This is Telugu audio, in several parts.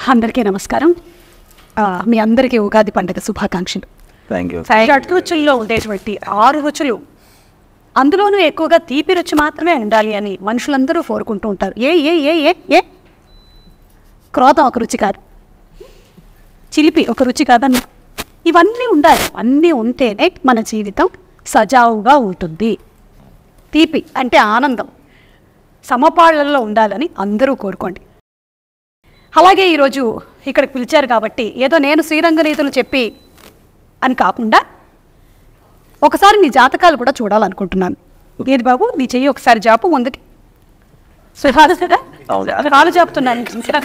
అందరికీ నమస్కారం ఆ, మీ అందరికీ ఉగాది పండుగ శుభాకాంక్షలు థ్యాంక్ యూ షడ్ రుచుల్లో ఉండేటువంటి ఆరు రుచులు అందులోనూ ఎక్కువగా తీపి రుచి మాత్రమే ఉండాలి అని మనుషులందరూ కోరుకుంటూ ఉంటారు ఏ ఏ ఏ ఏ ఏ క్రోధం ఒక రుచి కాదు చిలిపి ఒక రుచి కాదని ఇవన్నీ ఉండాలి అన్నీ ఉంటేనే మన జీవితం సజావుగా ఉంటుంది తీపి అంటే ఆనందం సమపాళ్లలో ఉండాలని అందరూ కోరుకోండి అలాగే ఈరోజు ఇక్కడికి పిలిచారు కాబట్టి ఏదో నేను శ్రీరంగ నీతులు చెప్పి అని కాకుండా ఒకసారి నీ జాతకాలు కూడా చూడాలనుకుంటున్నాను ఏది బాబు నీ చెయ్యి ఒకసారి జాపు ముందుకి సుహాసుగా అవును. కాలు జాపుతున్నాను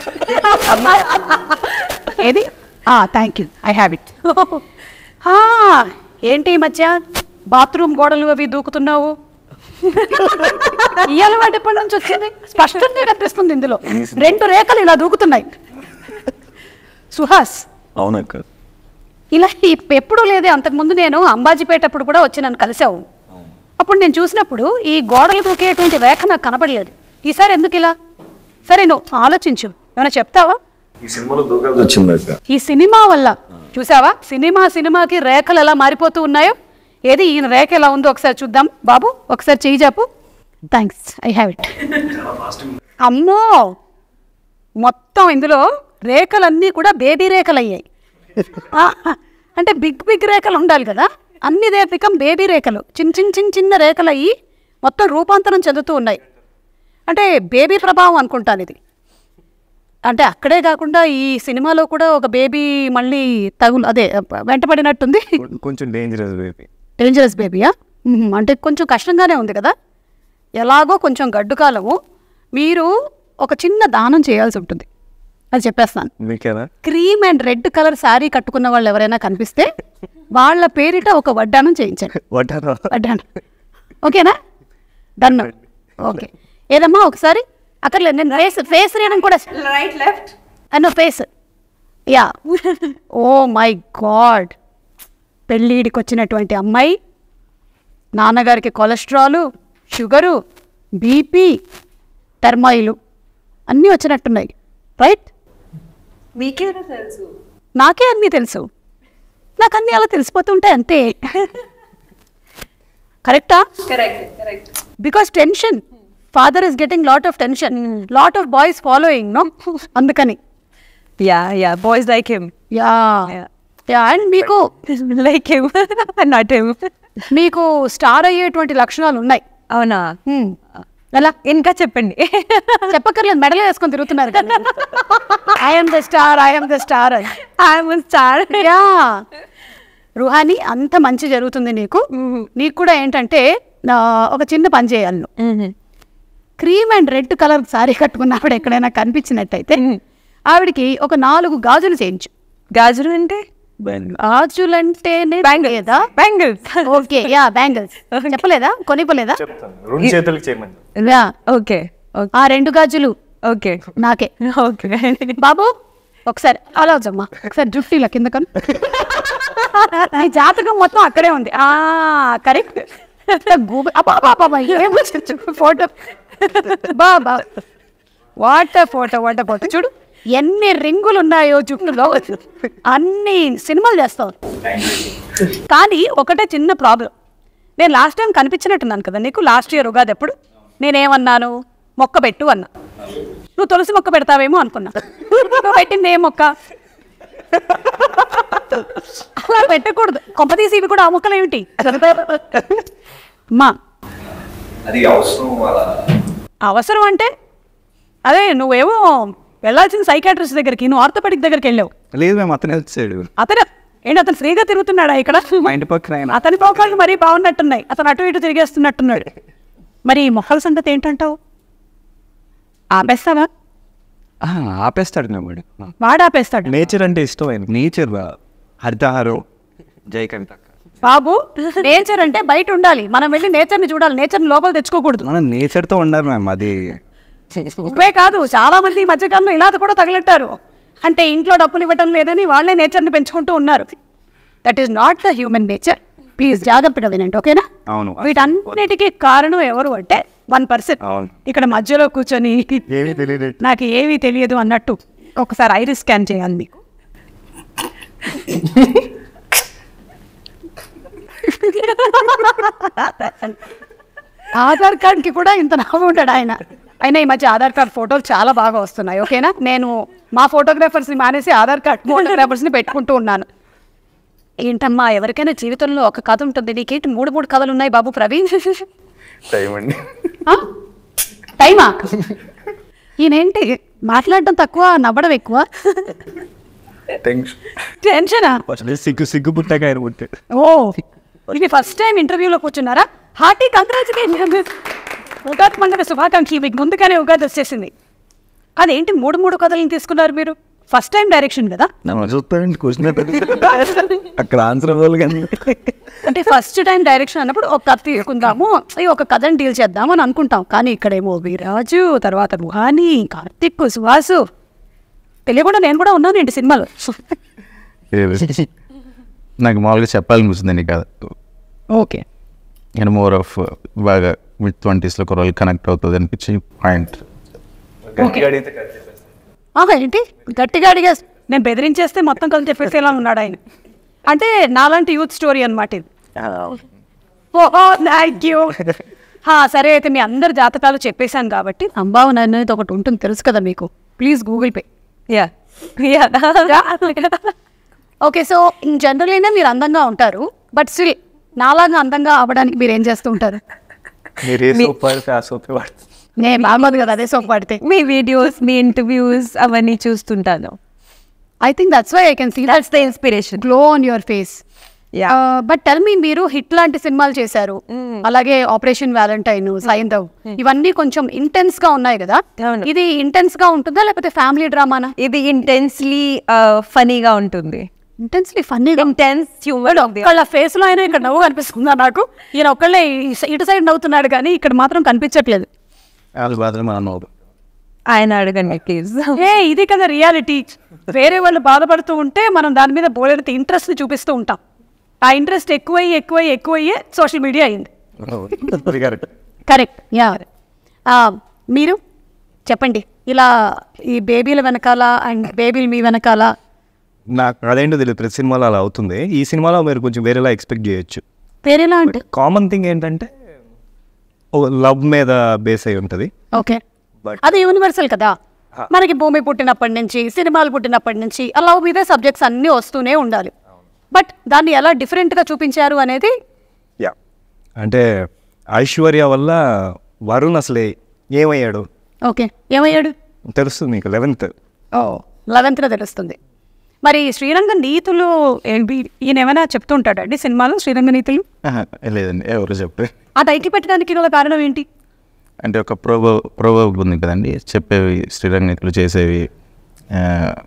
ఏది thank you I have it ఏంటి ఈ మధ్య బాత్రూమ్ గోడలు అవి దూకుతున్నావు ఈ అలవాటు ఎప్పటి నుంచి వచ్చింది స్పష్టంగా కనిపిస్తుంది ఇందులో రెండు రేఖలు ఇలా దూకుతున్నాయి సుహాస్ అవునక్క ఇలా ఇప్- ఎప్పుడూ లేదే అంతకుముందు నేను అంబాజీపేట అప్పుడు కూడా వచ్చి నన్ను కలిసావు అప్పుడు నేను చూసినప్పుడు ఈ గోడలు దూకేటువంటి రేఖ నాకు కనపడలేదు ఈసారి ఎందుకు ఇలా సరే నువ్వు ఆలోచించు ఏమైనా చెప్తావా ఈ సినిమాలో దూకాల్సి వచ్చింది అక్క ఈ సినిమా వల్ల చూసావా సినిమా సినిమాకి రేఖలు ఎలా మారిపోతూ ఉన్నాయో ఏది ఈయన రేఖ ఎలా ఉందో ఒకసారి చూద్దాం బాబు ఒకసారి చెయ్యి చెప్పు థ్యాంక్స్ ఐ హ్యావ్ ఇట్ అమ్మో మొత్తం ఇందులో రేఖలన్నీ కూడా బేబీ రేఖలు అయ్యాయి ఆ, అంటే బిగ్ బిగ్ రేఖలు ఉండాలి కదా అన్ని దే బికమ్ బేబీ రేఖలు చిన్న చిన్న చిన్న చిన్న రేఖలు అయ్యి మొత్తం రూపాంతరం చెందుతూ ఉన్నాయి అంటే బేబీ ప్రభావం అనుకుంటాను ఇది అంటే అక్కడే కాకుండా ఈ సినిమాలో కూడా ఒక బేబీ మళ్ళీ తగులు అదే వెంటపడినట్టుంది కొంచెం డేంజరస్ బేబీ డేంజరస్ బేబీయా మ్మ్. అంటే కొంచెం కష్టంగానే ఉంది కదా ఎలాగో కొంచెం గడ్డు కాలము మీరు ఒక చిన్న దానం చేయాల్సి ఉంటుంది అది చెప్పేస్తాను మీకేనా cream and red colour sari కట్టుకున్న వాళ్ళు ఎవరైనా కనిపిస్తే వాళ్ళ పేరిట ఒక వడ్డానం చేయించండి వడ్డారా వడ్డానం ఓకేనా డన్ ఓకే ఏదమ్మా ఒకసారి అక్కర్లేదు నేను ఫేస్ ఫేస్ రీడింగ్ కూడా రైట్ లెఫ్ట్ అన్న face yeah oh my god పెళ్ళిడికి వచ్చినటువంటి అమ్మాయి నాన్నగారికి కొలెస్ట్రాలు షుగరు బీపీ టర్మాయిలు అన్నీ వచ్చినట్టున్నాయి రైట్ మీకేనా తెలుసు నాకే అన్నీ తెలుసు నాకు అన్నీ అలా తెలిసిపోతుంటాయి అంతే కరెక్టా correct correct because tension father is getting lot of tension lot of boys following no అందుకని yeah yeah boys like him yeah yeah and మీకు లైక్ హిమ్ నాట్ హిమ్ మీకు స్టార్ అయ్యేటువంటి లక్షణాలు ఉన్నాయి అవునా హ్మ్. ఎలా ఇంకా చెప్పండి చెప్పక్కర్లేదు మెడలు వేసుకొని తిరుగుతున్నారు I'm the star I'm the star అని ఐఎమ్ స్టార్ యా రుహాని అంత మంచి జరుగుతుంది నీకు నీకు కూడా ఏంటంటే నా ఒక చిన్న పని చేయాలి నువ్వు cream and red colour sari కట్టుకున్న ఆవిడ ఎక్కడైనా కనిపించినట్టయితే ఆవిడకి ఒక నాలుగు గాజులు చేయించు గాజులు అంటే గాజులంటేనే లేదా బ్యాంగిల్స్ ఓకే యా బ్యాంగిల్స్ చెప్పలేదా కొనిపోలేదా చెప్తాను రెండు చేతులకి చేయమని యా ఓకే ఓకే ఆ రెండు గాజులు ఓకే నాకే ఓకే బాబు ఒకసారి అలా వద్దమ్మా ఒకసారి జుట్టు ఇలా కింద కను ఈ జాతకం మొత్తం అక్కడే ఉంది ఆ కరెక్ట్ ఫోటో బాబా వాట ఫోటో వాట ఫోటో చూడు ఎన్ని రింగులు ఉన్నాయో జుట్టులో అన్ని సినిమాలు చేస్తావు కానీ ఒకటే చిన్న ప్రాబ్లం నేను లాస్ట్ టైం కనిపించినట్టున్నాను కదా నీకు లాస్ట్ ఇయర్ ఉగాది ఎప్పుడు నేనేమన్నాను మొక్క పెట్టు అన్నా నువ్వు తులసి మొక్క పెడతావేమో అనుకున్నా నువ్వు పెట్టింది ఏ మొక్క అలా పెట్టకూడదు కొంపతీసి ఇవి కూడా ఆ మొక్కలు ఏమిటి అమ్మా అది అవసరం అలా అవసరం అంటే అదే నువ్వేమో వెళ్ళాల్సిన సైకాట్రిస్ట్ దగ్గరికి నువ్వు ఆర్థోపెడిక్ దగ్గరికి వెళ్ళావు లేదు మేము అతను వచ్చాడు అతను ఏంటి అతను ఫ్రీగా తిరుగుతున్నాడా ఇక్కడ మా ఇంటి పక్కన ఆయన అతని పోకాళ్ళు మరీ బాగున్నట్టున్నాయి అతను అటు ఇటు తిరిగేస్తున్నట్టున్నాడు మరి ఈ మొక్కల సంగతి ఏంటంటావు ఆపేస్తావా ఆ, ఆపేస్తాడు నా వాడు వాడు ఆపేస్తాడు నేచర్ అంటే ఇష్టం ఆయన నేచర్ హరితహారం జై కవిత బాబు నేచర్ అంటే బయట ఉండాలి మనం వెళ్ళి నేచర్ని చూడాలి నేచర్ని లోపల తెచ్చుకోకూడదు మనం నేచర్తో ఉండాలి మ్యామ్ అది ఇవే కాదు చాలా మంది ఈ మధ్యకాలంలో ఇలా కూడా తగిలెట్టారు అంటే ఇంట్లో డబ్బులు ఇవ్వటం లేదని వాళ్ళే నేచర్ని పెంచుకుంటూ ఉన్నారు that is not the human nature please జాగ్రత్తగా వినండి ఓకేనా అవును వీటన్నిటికీ కారణం ఎవరు అంటే వన్ పర్సన్ అవును ఇక్కడ మధ్యలో కూర్చొని ఏమీ తెలియదు నాకు ఏమీ తెలియదు అన్నట్టు ఒకసారి ఐరిస్ స్కాన్ చేయాలి మీకు ఆధార్ కార్డ్కి కూడా ఇంత నవ్వు ఉంటాడు ఆయన అయినా ఈ మధ్య ఆధార్ కార్డ్ ఫోటోలు చాలా బాగా వస్తున్నాయి ఓకేనా నేను మా ఫోటోగ్రాఫర్స్ని మానేసి ఆధార్ కార్డ్ ఫోటోగ్రాఫర్స్ని పెట్టుకుంటూ ఉన్నాను ఏంటమ్మా ఎవరికైనా జీవితంలో ఒక కథ ఉంటుంది నీకేంటి మూడు మూడు కథలు ఉన్నాయి బాబు ప్రవీణ్ టైం అండి ఆ? టైమా ఈయనేంటి మాట్లాడడం తక్కువ నవ్వడం ఎక్కువ టెన్షన్ టెన్షనా సిగ్గు సిగ్గు పుట్టాక ఆయన పుట్టాడు ఓ ఇది ఫస్ట్ టైం ఇంటర్వ్యూలో కూర్చున్నారా హార్టీ కంగ్రాచులేషన్ ఉగాది పండుగ శుభాకాంక్షలు మీకు ముందుగానే ఉగాది వచ్చేసింది అదేంటి మూడు మూడు కథలను తీసుకున్నారు మీరు ఫస్ట్ టైం డైరెక్షన్ కదా చూస్తానండి క్వశ్చన్ అక్కడ ఆన్సర్ అవ్వాలి కానీ అంటే ఫస్ట్ టైం డైరెక్షన్ అన్నప్పుడు ఒక కథ తీసుకుందాము ఈ ఒక కథను డీల్ చేద్దాం అని అనుకుంటాం కానీ ఇక్కడేమో విరాజు తర్వాత రుహాని కార్తిక్ సుహాసు తెలియకుండా నేను కూడా ఉన్నాను ఏంటి సినిమాలో నాకు మామూలుగా చెప్పాలనిపిస్తుంది కాదు ఓకే నేను మోర్ ఆఫ్ బాగా మిడ్ ట్వంటీస్లో కుర్రలు కనెక్ట్ అవుతుంది అనిపించి పాయింట్ గట్టిగా అడిగితే కట్ చెప్పేస్తాను ఆహా ఏంటి గట్టిగా అడిగా నేను బెదిరించేస్తే మొత్తం కలిసి చెప్పేసేలా ఉన్నాడు ఆయన అంటే నాలాంటి యూత్ స్టోరీ అనమాట ఇది ఓహో థ్యాంక్ యూ సరే అయితే మీ అందరి జాతకాలు చెప్పేశాను కాబట్టి సంభావన అనేది ఒకటి ఉంటుంది తెలుసు కదా మీకు please Google pay yeah yeah okay so in general అయినా మీరు అందంగా ఉంటారు బట్ స్టిల్ నాలాగా అందంగా అవ్వడానికి మీరు ఏం చేస్తూ ఉంటారు మీరు ఏ సోప్ వాడితే ఆ సోపే వాడుతుంది నేను బాగోదు కదా అదే సోప్ పడితే మీ వీడియోస్ మీ ఇంటర్వ్యూస్ అవన్నీ చూస్తుంటాను I think that's why I can see that's the inspiration glow on your face Yeah. But tell me మీరు హిట్ లాంటి సినిమాలు చేశారు అలాగే ఆపరేషన్ వ్యాలంటైన్ సైంధవ్ ఇవన్నీ కొంచెం ఇంటెన్స్ గా ఉన్నాయి కదా అవును. ఇది ఇంటెన్స్ గా ఉంటుందా లేకపోతే ఫ్యామిలీ డ్రామానా ఇది ఇంటెన్స్లీ ఫనీగా ఉంటుంది ఇంటెన్స్లీ ఫన్నీ ఇంటెన్స్ హ్యూమర్ ఒక్కళ్ళ ఫేస్ లో అయినా ఇక్కడ నవ్వు కనిపిస్తుందా నాకు ఈయన ఒక్కళ్ళే ఈ సై- ఇటు సైడ్ నవ్వుతున్నాడు కానీ ఇక్కడ మాత్రం కనిపించట్లేదు వాళ్ళు మాత్రం మనం నవ్వు ఆయన అడగండి ప్లీజ్ ఏ ఇది కదా రియాలిటీ వేరే వాళ్ళు బాధపడుతూ ఉంటే మనం దాని మీద బోలెడంత ఇంట్రెస్ట్ చూపిస్తూ ఉంటాం ఆ ఇంట్రెస్ట్ ఎక్కువయ్యి ఎక్కువయ్యి ఎక్కువయ్యే సోషల్ మీడియా అయింది అది కరెక్ట్ కరెక్ట్ యా మీరు చెప్పండి ఇలా ఈ బేబీల వెనకాల అండ్ బేబీలు మీ వెనకాల నాకు అదేంటో తెలియదు ప్రతి సినిమాలో అలా అవుతుంది ఈ సినిమాలో మీరు కొంచెం వేరేలా ఎక్స్పెక్ట్ చేయొచ్చు వేరేలా అంటే కామన్ థింగ్ ఏంటంటే లవ్ మీద బేస్ అయి ఉంటుంది ఓకే But- అది యూనివర్సల్ కదా మనకి భూమి పుట్టినప్పటి నుంచి సినిమాలు పుట్టినప్పటి నుంచి అలా మీదే సబ్జెక్ట్స్ అన్నీ వస్తూనే ఉండాలి బట్ దాన్ని ఎలా డిఫరెంట్గా చూపించారు అనేది యా అంటే ఐశ్వర్య వల్ల వరుణ్ అసలే ఏమయ్యాడు ఓకే ఏమయ్యాడు తెలుస్తుంది మీకు లెవెన్త్ ఓ లెవెన్త్లో తెలుస్తుంది మరి శ్రీరంగ నీతులు ఏంటి ఈయన ఏమైనా చెప్తుంటాడండి సినిమాలో శ్రీరంగ నీతులు లేదండి ఎవరు చెప్పే ఆ టైటిల్ పెట్టడానికి గల కారణం ఏంటి అంటే ఒక ప్రోబో ప్రోబో ఉంది కదండి చెప్పేవి శ్రీరంగితులు చేసేవి ఆ,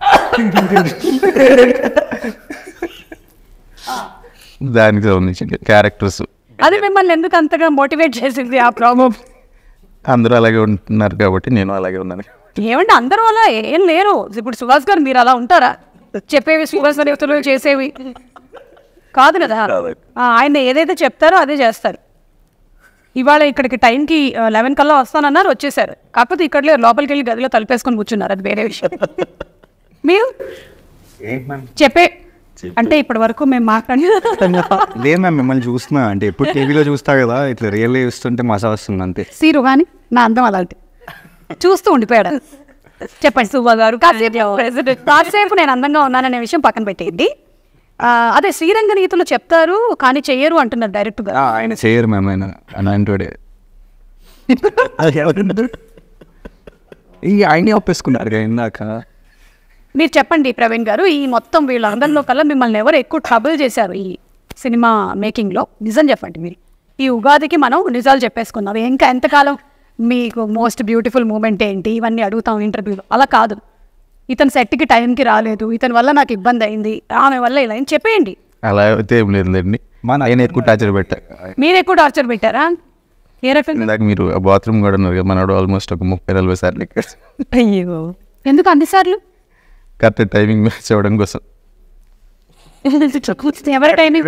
దానికి సంబంధించి క్యారెక్టర్స్ అది మిమ్మల్ని ఎందుకు అంతగా మోటివేట్ చేసింది ఆ ప్రాబ్లం అందరూ అలాగే ఉంటున్నారు కాబట్టి నేను అలాగే ఉన్నాను ఏమంటే అందరూ అలా ఏం లేరు ఇప్పుడు సుభాష్ గారు మీరు అలా ఉంటారా చెప్పేవి సుభాష్ యువతులు చేసేవి కాదు కదా ఆ, ఆయన ఏదైతే చెప్తారో అదే చేస్తారు ఇవాళ ఇక్కడికి టైంకి లెవెన్ కల్లా వస్తానన్నారు వచ్చేసారు కాకపోతే ఇక్కడ లేరు లోపలికి వెళ్ళి గదిలో తలుపేసుకొని కూర్చున్నారు అది వేరే విషయం మీరు చెప్పే అంటే ఇప్పటి వరకు మేము మాట్లాడి లేదు మ్యామ్ మిమ్మల్ని చూస్తున్నా అంటే ఎప్పుడు టీవీలో చూస్తా కదా ఇట్లా రియల్ చూస్తుంటే మజా వస్తుంది అంతే సీరు కానీ నా అందం అలాంటి చూస్తూ ఉండిపోయాడు చెప్పండి సుబ్బా గారు కాసేపు కాసేపు నేను అందంగా ఉన్నాననే విషయం పక్కన పెట్టేయండి ఆ, అదే శ్రీరంగ నీతులు చెప్తారు కానీ చెయ్యరు అంటున్నారు డైరెక్ట్ గా ఆ, ఆయన చేయరు మ్యామ్ ఆయన అలాంటి ఈ ఆయనే ఒప్పేసుకున్నారు కదా ఇందాక మీరు చెప్పండి ప్రవీణ్ గారు ఈ మొత్తం వీళ్ళందరిలో కల్లా మిమ్మల్ని ఎవరు ఎక్కువ ట్రబుల్ చేశారు ఈ సినిమా మేకింగ్ లో నిజం చెప్పండి మీరు ఈ ఉగాదికి మనం నిజాలు చెప్పేసుకున్నాం ఇంకా ఎంతకాలం మీకు మోస్ట్ బ్యూటిఫుల్ మూమెంట్ ఏంటి ఇవన్నీ అడుగుతాం ఇంటర్వ్యూలో అలా కాదు ఇతను సెట్కి టైంకి రాలేదు ఇతని వల్ల నాకు ఇబ్బంది అయింది ఆమె వల్ల ఇలా అని చెప్పేయండి అలా అయితే ఏం లేదులేండి మన- ఆయన ఎక్కువ టార్చర్ పెట్టారు మీరు ఎక్కువ టార్చర్ పెట్టారా ఏ రకంగా ఇందాక మీరు బాత్రూమ్ కూడా ఉన్నారు కదా మనోడు ఆల్మోస్ట్ ఒక ముప్పై నలభై సార్లు ఎక్కాడు అయ్యో ఎందుకు అన్నిసార్లు కరెక్ట్ టైమింగ్ మ్యాచ్ అవ్వడం కోసం ఎవరి టైమింగ్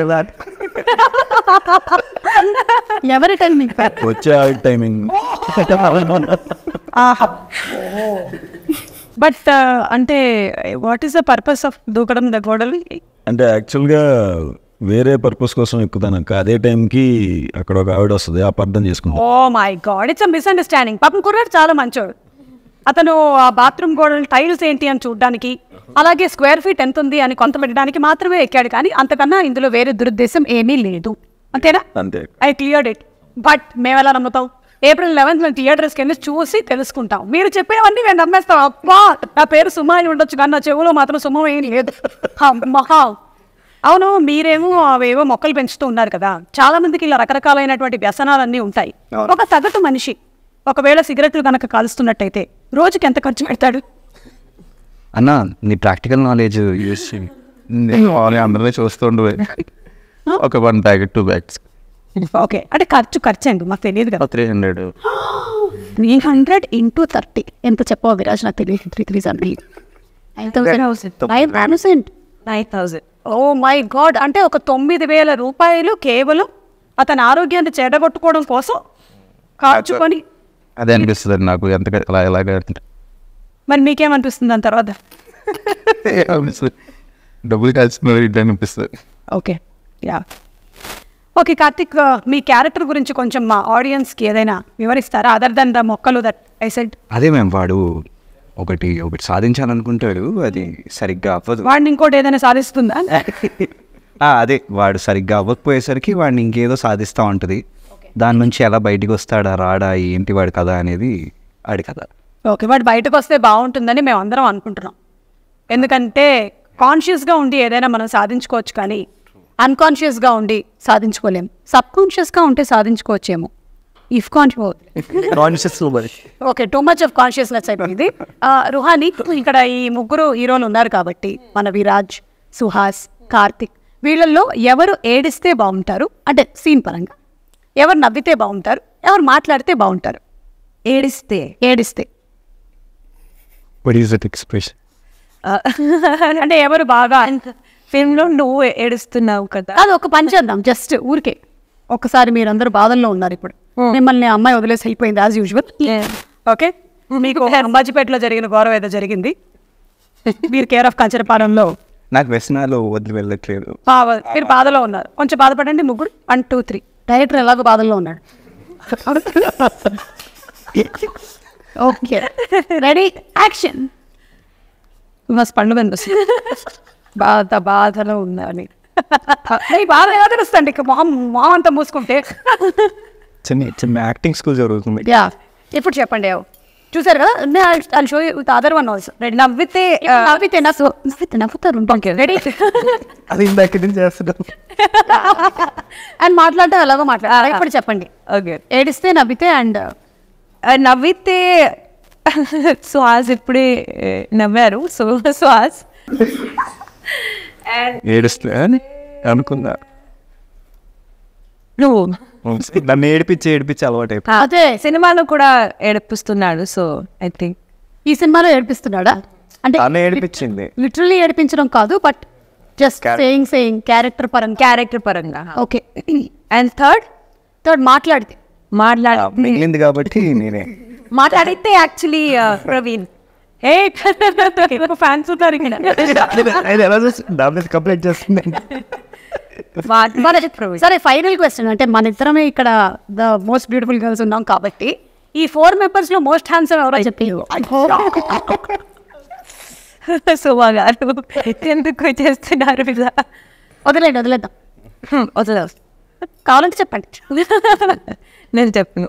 ఎవరి టైమింగ్ వచ్చే టైమింగ్ బట్ అంటే what is the purpose of దూకడం ద గోడలు అంటే యాక్చువల్గా వేరే పర్పస్ కోసం ఎక్కుతాను అక్క అదే టైంకి అక్కడ ఒక ఆవిడ వస్తుంది అపార్థం చేసుకుంటాం oh my god it's misunderstanding పాపం కుర్రాడు చాలా మంచోడు అతను ఆ బాత్రూమ్ గోడలు టైల్స్ ఏంటి అని చూడడానికి అలాగే స్క్వేర్ ఫీట్ ఎంత ఉంది అని కొంత పెట్టడానికి మాత్రమే ఎక్కాడు కానీ అంతకన్నా ఇందులో వేరే దురుద్దేశం ఏమీ లేదు అంతేనా అంతే ఐ క్లియర్డ్ ఇట్ బట్ మేము ఎలా నమ్ముతాం ఏప్రిల్ లెవెన్త్ మేము థియేటర్స్కి వెళ్ళి చూసి తెలుసుకుంటాం మీరు చెప్పేవన్నీ మేము నమ్మేస్తాం అబ్బా నా పేరు సుమ అని ఉండొచ్చు కానీ నా చెవులో మాత్రం సుమ ఏం లేదు మహా అవును మీరేమో అవేవో మొక్కలు పెంచుతూ ఉన్నారు కదా చాలా మందికి ఇలా రకరకాలైనటువంటి వ్యసనాలన్నీ ఉంటాయి ఒక సగటు మనిషి ఒకవేళ సిగరెట్లు కనుక కాలుస్తున్నట్టయితే రోజుకి ఎంత ఖర్చు పెడతాడు అన్న నీ ప్రాక్టికల్ నాలెడ్జ్ యూస్ చేయి వాళ్ళు అందరినీ చూస్తుండే ఒక one packet two bags okay అంటే ఖర్చు ఖర్చు అండి మాకు తెలియదు కదా three hundred three hundred into thirty ఎంత చెప్పావు విరాజ్ నాకు తెలియదు three three seven nine thousand nine thousand nine thousand oh my god అంటే ఒక తొమ్మిది వేల రూపాయలు కేవలం అతని ఆరోగ్యాన్ని చెడగొట్టుకోవడం కోసం కార్చుకొని అదే అనిపిస్తుంది నాకు ఎంత అలా ఎలాగ మరి మీకేమనిపిస్తుంది దాని తర్వాత అనిపిస్తుంది డబ్బులు కలిసి ఇట్లా అనిపిస్తుంది okay yeah okay Karthik uh, మీ క్యారెక్టర్ గురించి కొంచెం మా ఆడియన్స్కి ఏదైనా వివరిస్తారా అదర్ దన్ ద మొక్కలు దట్ ఐ సెడ్ అదే మ్యామ్ వాడు ఒకటి ఒకటి సాధించాలనుకుంటాడు అది సరిగ్గా అవ్వదు వాడిని ఇంకోటి ఏదైనా సాధిస్తుందా ఆ, అదే వాడు సరిగ్గా అవ్వకపోయేసరికి వాడిని ఇంకేదో సాధిస్తూ ఉంటుంది దాని నుంచి ఎలా బయటికి వస్తాడా రాడా ఏంటి వాడి కథ అనేది ఆడి కథ ఓకే వాడు బయటకు వస్తే బాగుంటుందని మేము అందరం అనుకుంటున్నాం ఎందుకంటే కాన్షియస్గా ఉండి ఏదైనా మనం సాధించుకోవచ్చు కానీ అన్కాన్షియస్గా ఉండి సాధించుకోలేము సబ్ కాన్షియస్గా ఉంటే సాధించుకోవచ్చేమో if conscious okay too much of consciousness అయిపోయింది ఆ, రుహాని ఇక్కడ ఈ ముగ్గురు హీరోలు ఉన్నారు కాబట్టి మన విరాజ్ సుహాస్ కార్తిక్ వీళ్ళల్లో ఎవరు ఏడిస్తే బాగుంటారు అంటే సీన్ పరంగా ఎవరు నవ్వితే బాగుంటారు ఎవరు మాట్లాడితే బాగుంటారు ఏడిస్తే ఏడిస్తే వట్ ఈస్ దట్ ఎక్స్ప్రెషన్ అంటే ఎవరు బాగా ఫిల్మ్లో నువ్వు ఏడుస్తున్నావు కదా అది ఒక పని చేద్దాం జస్ట్ ఊరికే ఒకసారి మీరందరూ బాధల్లో ఉన్నారు ఇప్పుడు మిమ్మల్ని ఆ అమ్మాయి వదిలేసి వెళ్ళిపోయింది యాజ్ యూజువల్ ఓకే మీకు అంబాజీపేటలో జరిగిన గౌరవం ఏదో జరిగింది మీరు కేర్ ఆఫ్ కంచరపాలెంలో నాకు వ్యసనాలు వదిలి వెళ్ళట్లేదు బా- మీరు బాధలో ఉన్నారు కొంచెం బాధపడండి ముగ్గురు వన్ టూ త్రీ డైరెక్టర్ ఎలాగో బాధల్లో ఉన్నాడు ఓకే రెడీ యాక్షన్ బస్ పండు కనిపిస్తుంది బాధ బాధలో ఉందని ఈ బాధ ఎలా తెలుస్తుంది ఇక మొహం మొహం అంతా మూసుకుంటే చిన్న చిన్న యాక్టింగ్ స్కూల్ జరుగుతుంది యా ఇప్పుడు చెప్పండి ఏవో. చూసారు కదా I show with other one also ready నవ్వితే నవ్వితే నా సో నవ్వితే నవ్వుతారు రెడీ అది ఇందాక నుంచి చేస్తున్నాం అండ్ మాట్లాడటం ఎలాగో మాట్లాడాలి ఇప్పుడు చెప్పండి ఓకే ఏడిస్తే నవ్వితే అండ్ నవ్వితే సుహాస్ ఇప్పుడే ఏ, నవ్వారు సో సుహాస్ ఏడుస్తే అని అనుకున్నా నువ్వు నన్ను ఏడిపించి ఏడిపించి అలవాటు అయిపోయింది అదే సినిమాలో కూడా ఏడిపిస్తున్నాడు సో ఐ థింక్ ఈ సినిమాలో ఏడిపిస్తున్నాడా అంటే తను ఏడిపించింది లిటరలీ ఏడిపించడం కాదు but just saying saying character పరంగా క్యారెక్టర్ పరంగా ఓకే అండ్ థర్డ్ థర్డ్ మాట్లాడితే మాట్లాడ మిగిలింది కాబట్టి నేనే మాట్లాడితే యాక్చువల్లీ ప్రవీణ్ ఏ ఎక్కువ ఫ్యాన్స్ ఉన్నారు ఇక్కడ అది ఎలా చేస్తుంది నా మీద కంప్లైంట్ చేస్తుంది మరి సరే ఫైనల్ క్వశ్చన్ అంటే మన ఇద్దరమే ఇక్కడ ద మోస్ట్ బ్యూటిఫుల్ గర్ల్స్ ఉన్నాం కాబట్టి ఈ ఫోర్ మెంబర్స్ లో మోస్ట్ హ్యాండ్సమ్ ఎవరో చెప్పి సుమా గారు ఎందుకు చేస్తున్నారు ఇలా వదిలేండి వదిలేద్దాం వదిలే కావాలంటే చెప్పండి నేను చెప్పను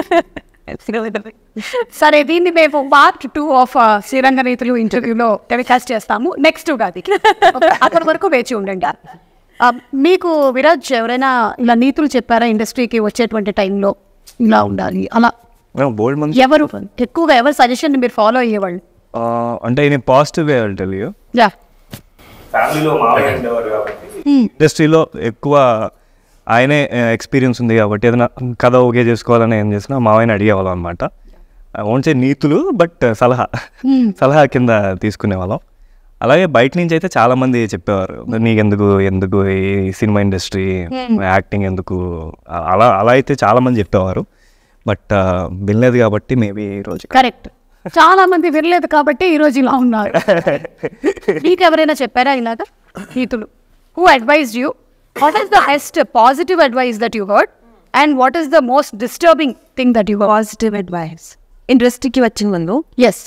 సరే దీన్ని మేము పార్ట్ టూ ఆఫ్ శ్రీరంగ రీతులు ఇంటర్వ్యూలో టెలికాస్ట్ చేస్తాము నెక్స్ట్ ఉగాది అక్కడి వరకు వేచి ఉండండి ఆ, మీకు విరాజ్ ఎవరైనా ఇలా నీతులు చెప్పారా ఇండస్ట్రీకి వచ్చేటువంటి టైంలో ఇలా ఉండాలి అలా బోల్డ్ మంది ఎవరు ఎక్కువగా ఎవరు సజెషన్ మీరు ఫాలో అయ్యేవాళ్ళు అంటే నేను positive way tell you yeah ఇండస్ట్రీలో ఎక్కువ ఆయనే ఎక్స్పీరియన్స్ ఉంది కాబట్టి ఏదైనా కథ ఓకే చేసుకోవాలని ఏం చేసినా మా ఆయన అడిగేవాళ్ళం అనమాట ఓన్సే నీతులు బట్ సలహా సలహా కింద తీసుకునేవాళ్ళం అలాగే బయట నుంచి అయితే చాలా మంది చెప్పేవారు నీకెందుకు ఎందుకు ఈ సినిమా ఇండస్ట్రీ యాక్టింగ్ ఎందుకు అ- అలా అలా అయితే చాలా మంది చెప్పేవారు బట్ వినలేదు కాబట్టి మేబీ ఈ రోజు కరెక్ట్ చాలా మంది వినలేదు కాబట్టి ఈ రోజు ఇలా ఉన్నారు మీకు ఎవరైనా చెప్పారా ఇలాగా నీతులు who advise you what is the best positive advice that you heard and what is the most disturbing thing that you positive advice ఇండస్ట్రీకి వచ్చిన ముందు ఎస్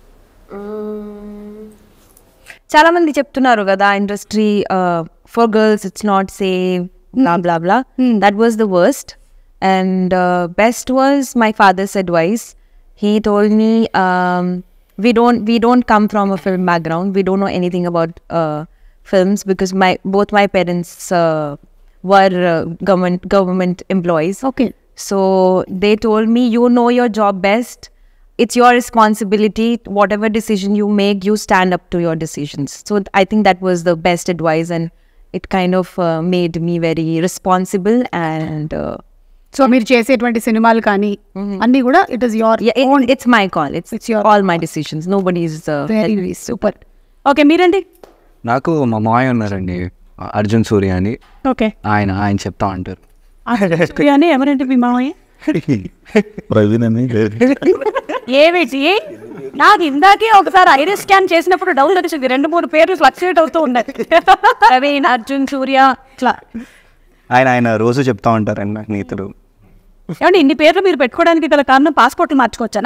చాలా మంది చెప్తున్నారు కదా industry for girls it's not safe blah blah blah that was the worst and best was my father's advice he told me we don't we don't come from a film background we don't know anything about uh, films because my both my parents uh, were uh, government government employees Okay. so they told me you know your job best it's your responsibility whatever decision you make you stand up to your decisions so i think that was the best advice and it kind of uh, made me very responsible and uh, so మీరు చేసేటువంటి సినిమాలు కానీ అన్ని కూడా it is your yeah it, it's my call it's, It's your- all my decisions nobody's uh, very nice super okay మీరండి నాకు మా మాయ ఉన్నారండి అర్జున్ సూర్య అని ఓకే ఆయన ఆయన చెప్తా ఉంటారు అని ఎవరంటే మీ మామయ్య ప్రవీణ్ అని ఏమిటి నాకు ఇందాకే ఒకసారి ఐరిస్ స్కాన్ చేసినప్పుడు డౌన్ వచ్చింది రెండు మూడు పేర్లు ఫ్లక్చుయేట్ అవుతూ ఉన్నాయి ప్రవీణ్ అర్జున్ సూర్య ఇట్లా ఆయన ఆయన రోజు చెప్తా ఉంటారండి నాకు నీతులు ఏమండి ఇన్ని పేర్లు మీరు పెట్టుకోవడానికి గల కారణం పాస్పోర్ట్లు మార్చుకోవచ్చానా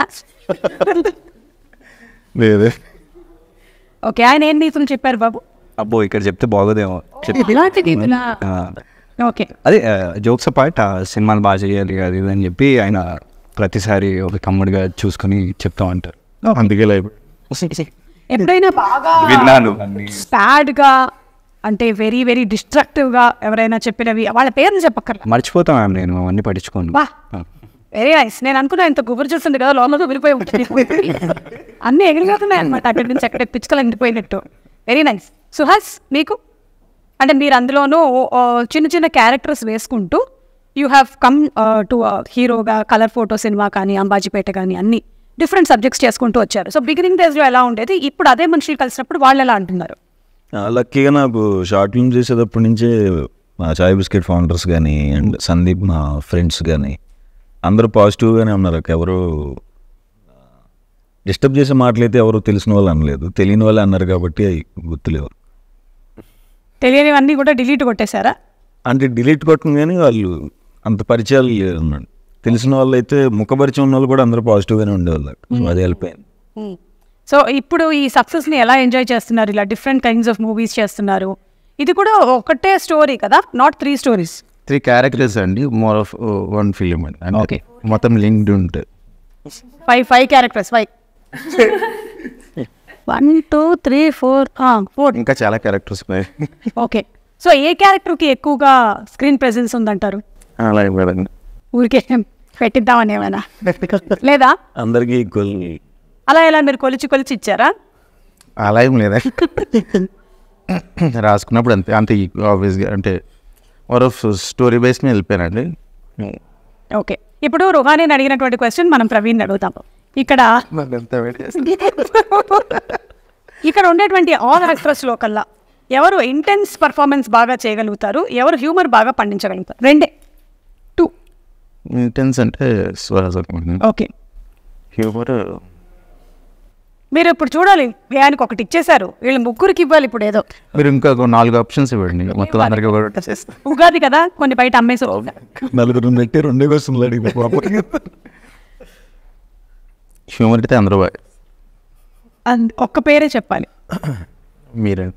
లేదు ఓకే ఆయన ఏం నీతులు చెప్పారు బాబు అబ్బో ఇక్కడ చెప్తే బాగోదేమో చెప్ ఇలాంటి నీతులా ఆ, ఓకే అదే జోక్స్ పార్ట్ సినిమాలు బాగా చేయాలి అది ఇది అని చెప్పి ఆయన ప్రతిసారి ఒక కమ్ముడిగా చూసుకొని చెప్తా ఉంటారు అందుకే లైఫ్ ఎప్పుడైనా బాగా విన్నాను సాడ్ గా అంటే వెరీ వెరీ డిస్ట్రక్టివ్ గా ఎవరైనా చెప్పినవి వాళ్ళ పేర్లు చెప్పక్కర్లా మర్చిపోతాం మ్యామ్ నేను అవన్నీ పట్టించుకోను వా వెరీ నైస్ నేను అనుకున్నా ఇంత గుబురు చూస్తుంది కదా లోపల విరిపోయి ఉంటుంది అన్నీ ఎగిరిపోతున్నాయి అనమాట అక్కడి నుంచి అక్కడ పిచ్చుకలు ఎండిపోయినట్టు వెరీ నైస్ సుహాస్ మీకు అంటే మీరు అందులోనూ ఓ, చిన్న చిన్న క్యారెక్టర్స్ వేసుకుంటూ యూ హ్యావ్ కమ్ టు హీరోగా కలర్ ఫోటో సినిమా కానీ అంబాజీపేట కానీ అన్ని డిఫరెంట్ సబ్జెక్ట్స్ చేసుకుంటూ వచ్చారు సో బిగినింగ్ డేస్లో ఎలా ఉండేది ఇప్పుడు అదే మనుషులు కలిసినప్పుడు వాళ్ళు ఎలా అంటున్నారు లక్కీగా నాకు షార్ట్ ఫిల్మ్ చేసేటప్పటి నుంచే మా చాయ్ బిస్కెట్ ఫౌండర్స్ కానీ అండ్ సందీప్ మా ఫ్రెండ్స్ కానీ అందరూ పాజిటివ్గానే ఉన్నారు ఎవరు డిస్టర్బ్ చేసే మాటలైతే ఎవరు తెలిసిన వాళ్ళు అనలేదు తెలియని వాళ్ళే అన్నారు కాబట్టి అవి గుర్తులేవు తెలియనివన్నీ కూడా డిలీట్ కొట్టేశారా అంటే డిలీట్ కొట్టం కానీ వాళ్ళు అంత పరిచయాలు లేరు అన్నాడు తెలిసిన వాళ్ళు అయితే ముఖ పరిచయం ఉన్న వాళ్ళు కూడా అందరూ పాజిటివ్గానే ఉండేవాళ్ళు సో అది హెల్ప్ అయింది సో ఇప్పుడు ఈ సక్సెస్ని ఎలా ఎంజాయ్ చేస్తున్నారు ఇలా డిఫరెంట్ కైండ్స్ ఆఫ్ మూవీస్ చేస్తున్నారు ఇది కూడా ఒకటే స్టోరీ కదా not three stories three characters అండి మోర్ ఆఫ్ వన్ ఫిలిం అండి అంటే Okay. మొత్తం లింక్డ్ ఉంటుంది five five characters five one two three four four ఇంకా చాలా క్యారెక్టర్స్ ఉన్నాయి ఓకే సో ఏ క్యారెక్టర్కి ఎక్కువగా స్క్రీన్ ప్రెజెన్స్ ఉందంటారు అలా ఏం లేదండి ఊరికే పెట్టిద్దామని ఏమైనా లేదా అందరికీ ఈక్వల్ అలా ఎలా మీరు కొలిచి కొలిచి ఇచ్చారా అలా ఏం లేదా రాసుకున్నప్పుడు అంతే అంతే ఆబ్వియస్గా అంటే మోర్ ఆఫ్ స్టోరీ బేస్ మీద వెళ్ళిపోయానండి ఓకే ఇప్పుడు రుహానీని అడిగినటువంటి క్వశ్చన్ మనం ప్రవీణ్ అడుగుతాం ఇక్కడ అంతా వెయిట్ చేస్తాను ఇక్కడ ఉండేటువంటి ఆల్ యాక్ట్రెస్లో కల్లా ఎవరు ఇంటెన్స్ పర్ఫార్మెన్స్ బాగా చేయగలుగుతారు ఎవరు హ్యూమర్ బాగా పండించగలుగుతారు రెండే టూ ఇంటెన్స్ అంటే స్వరాజ్ అనుకుంటున్నాను ఓకే హ్యూమర్ మీరు ఇప్పుడు చూడాలి ఆయనకు ఒకటి ఇచ్చేశారు వీళ్ళు ముగ్గురికి ఇవ్వాలి ఇప్పుడు ఏదో మీరు ఇంకా ఒక నాలుగు ఆప్షన్స్ ఇవ్వండి మొత్తం అందరికీ కూడా చేస్తాను ఉగాది కదా కొన్ని బయట అమ్మేసి నలుగురు పెట్టి రెండే క్వశ్చన్లు అడిగింది పాపం. హ్యూమర్ అయితే అందరూ బాగా అండ్ ఒక్క పేరే చెప్పాలి మీరే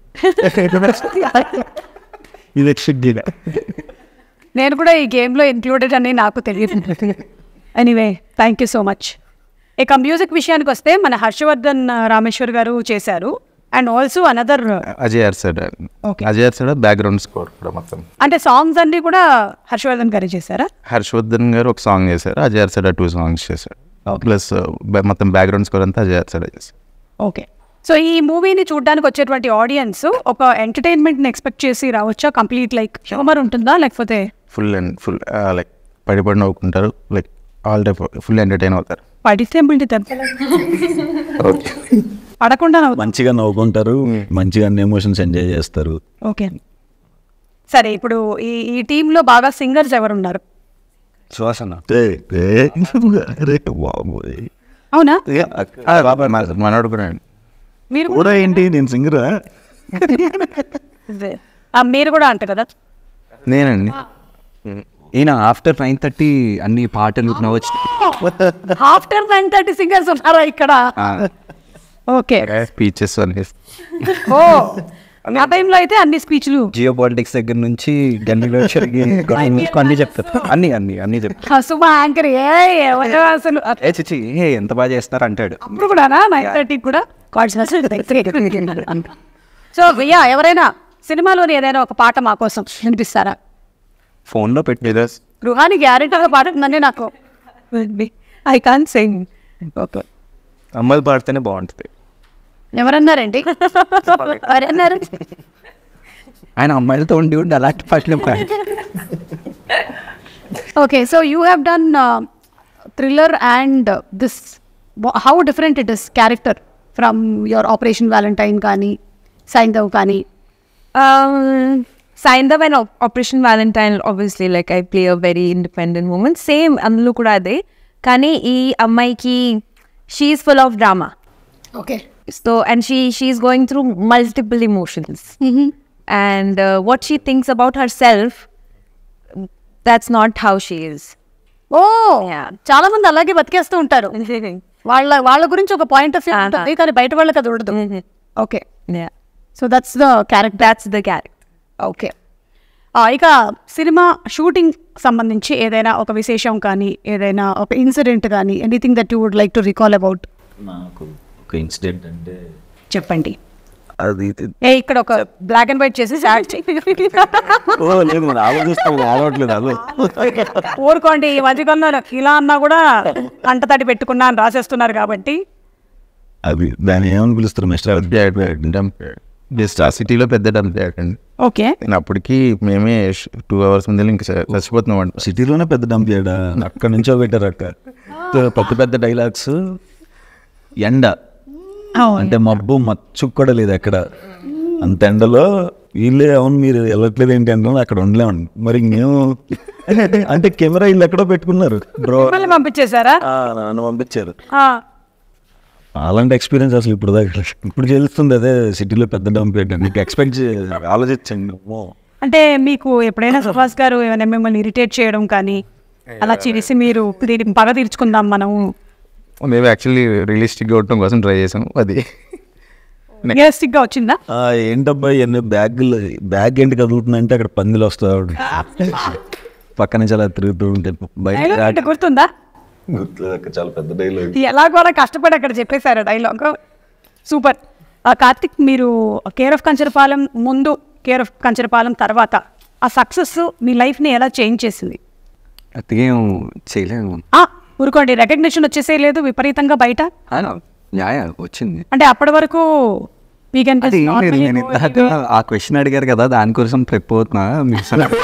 ఇది ఎక్స్పెక్ట్ చేయలే నేను కూడా ఈ గేమ్లో ఇంక్లూడెడ్ అని నాకు తెలియదు anyway thank you so much ఇక మ్యూజిక్ విషయానికి వస్తే మన హర్షవర్ధన్ ఆ, రామేశ్వర్ గారు చేశారు and also another Ajay Arasada Okay. Ajay Arasada background score కూడా మొత్తం అంటే సాంగ్స్ అన్నీ కూడా హర్షవర్ధన్ గారు చేశారా హర్షవర్ధన్ గారు ఒక సాంగ్ చేశారు అజయ్ అర్సడ్ టూ సాంగ్స్ చేశారు ప్లస్ మొత్తం బ్యాక్గ్రౌండ్ స్కోర్ అంతా అజయ్ అర్సడ్ చేశారు ఓకే సో ఈ మూవీని చూడడానికి వచ్చేటువంటి ఆడియన్స్ ఒక ఎంటర్టైన్మెంట్ని ఎక్స్పెక్ట్ చేసి రావచ్చా కంప్లీట్ లైక్ హ్యూమర్ ఉంటుందా లేకపోతే ఫుల్ అండ్ ఫుల్ లైక్ పడి పడి నవ్వుకుంటారు like all type full entertain అవుతారు పడితే బిల్డి దెబ్బ ఓకే పడకుండా నవ్వుతాం మంచిగా నవ్వుకుంటారు మంచిగా అన్ని ఎమోషన్స్ ఎంజాయ్ చేస్తారు ఓకే సరే ఇప్పుడు ఈ ఈ టీంలో బాగా సింగర్స్ ఎవరు ఉన్నారు సుహాసన ఏ, ఏ, అరే బాబోయ్ అవునా మనోడు కూడా మీరు కూడా ఏంటి నేను సింగరా ఆ, మీరు కూడా అంట కదా నేనండి ఈయన ఆఫ్టర్ నైన్ థర్టీ అన్ని పాటలు నవ్వచ్చు ఆఫ్టర్ నైన్ థర్టీ సింగర్స్ ఉన్నారా ఇక్కడ ఓకే స్పీచెస్ అన్ని ఓ ఆ టైంలో అయితే అన్ని స్పీచ్లు జియో పాలిటిక్స్ దగ్గర నుంచి గన్నిలో అన్ని చెప్తారు అన్ని అన్ని అన్ని చెప్తారు సుమా యాంకర్ ఏ ఎవరో అసలు ఏ చిచి ఏ ఎంత బాగా చేస్తారు అంటాడు అప్పుడు కూడా నైన్ థర్టీ కూడా సో యా ఎవరైనా సినిమాలోని ఏదైనా ఒక పాట మా కోసం వినిపిస్తారా ఫోన్లో పెట్టి గృహానికి గ్యారెంటీగా పాట ఉందండి నాకు I can't sing. ఓకే అమ్మాయిలు పాడితేనే బాగుంటుంది ఎవరన్నారండి ఎవరన్నారు ఆయన అమ్మాయిలతో ఉండి ఉండి అలాంటి పాటలు పాడాడు. Okay so you have done thriller and this how different it is character from your Operation Valentine కానీ సైంధవ్ కానీ Um, Saindav and Op- Operation Valentine, obviously, like I play a very independent woman. Same, అందులో కూడా అదే కానీ ఈ అమ్మాయికి she's full of drama okay so and she she's going through multiple emotions and what she thinks about herself that's not how she is oh Yeah. చాలా మంది అలాగే బతికేస్తూ ఉంటారు వాళ్ళ వాళ్ళ గురించి ఒక పాయింట్ ఆఫ్ వ్యూ Ah, ఉంటుంది కానీ బయట వాళ్ళకి అది ఉండదు okay yeah so that's the character that's the character okay ఇక సినిమా షూటింగ్ సంబంధించి ఏదైనా ఒక విశేషం కానీ ఏదైనా ఒక ఇన్సిడెంట్ కానీ anything that you would like to recall about నాకు ఒక ఇన్సిడెంట్ అంటే చెప్పండి అది ఏ ఇక్కడ ఒక బ్లాక్ అండ్ వైట్ చేసి యాడ్ ఓ లేదు మనం ఆలోచిస్తాం ఆడవట్లేదు అదో ఊరుకోండి ఈ మధ్యకాలంలో ఇలా అన్నా కూడా కంట తడి పెట్టుకున్నా అని రాసేస్తున్నారు కాబట్టి అది దాన్ని ఏమని పిలుస్తారు మిస్టర్ డంప్ జస్ట్ ఆ సిటీలో పెద్ద డంప్ చేయకండి ఓకే నేను అప్పటికి మేమే టూ అవర్స్ ముందు ఇంకా చ- చచ్చిపోతున్నాం అంట సిటీలోనే పెద్ద డంప్ చేయడా అక్కడ నుంచో పెట్టారు అక్క పెద్ద పెద్ద డైలాగ్స్ ఎండ అంటే మబ్బు మచ్చు కూడా లేదు అక్కడ అంత ఎండలో వీళ్ళే అవును మీరు వెళ్ళట్లేదు ఏంటి అంటే అక్కడ ఉండలేమండి మరి ఇంకేం అంటే కెమెరా వీళ్ళు ఎక్కడో పెట్టుకున్నారు బ్రో మిమ్మల్ని పంపించేశారా నన్ను పంపించారు ఆ, అలాంటి ఎక్స్పీరియన్స్ అసలు ఇప్పుడు దాకా ఇప్పుడు తెలుస్తుంది అదే సిటీలో పెద్ద డంప్ ఏంటండి మీకు ఎక్స్పెక్ట్ ఆలోచించండి అమ్మో. అంటే మీకు ఎప్పుడైనా సుభాష్ గారు ఏమైనా మిమ్మల్ని ఇరిటేట్ చేయడం కానీ అలా చేసి మీరు దీనికి పగ తీర్చుకుందాం మనం మేము యాక్చువల్లీ రియలిస్టిక్గా ఉండటం కోసం ట్రై చేసాం అది రియలిస్టిక్ గా వచ్చిందా ఆ, ఏంటబ్బా ఇవన్నీ బ్యాగులు బ్యాగ్ ఏంటి కదులుతుందంటే అక్కడ పందిలు వస్తాడు పక్క నుంచి అలా తిరుగుతూ ఉంటే బయట డైలాగ్ అంటే గుర్తుందా గుర్తులేదు అక్క, చాలా పెద్ద డైలాగ్ ఎలా కూడా కష్టపడి అక్కడ చెప్పేశారు డైలాగ్ సూపర్ ఆ, కార్తిక్ మీరు కేర్ ఆఫ్ కంచరపాలెం ముందు కేర్ ఆఫ్ కంచరపాలెం తర్వాత ఆ సక్సెస్ మీ లైఫ్ని ఎలా చేంజ్ చేసింది అతికేం చేయలేము ఆ, ఊరుకోండి రికగ్నిషన్ వచ్చేసే లేదు విపరీతంగా బయట ఆ, యా యా, వచ్చింది అంటే అప్పటి వరకు వీకెండ్ అది ఏం లేదు నేను ఇందాక ఆ క్వశ్చన్ అడిగారు కదా దానికోసం ప్రిప్ అవుతున్నా మీరు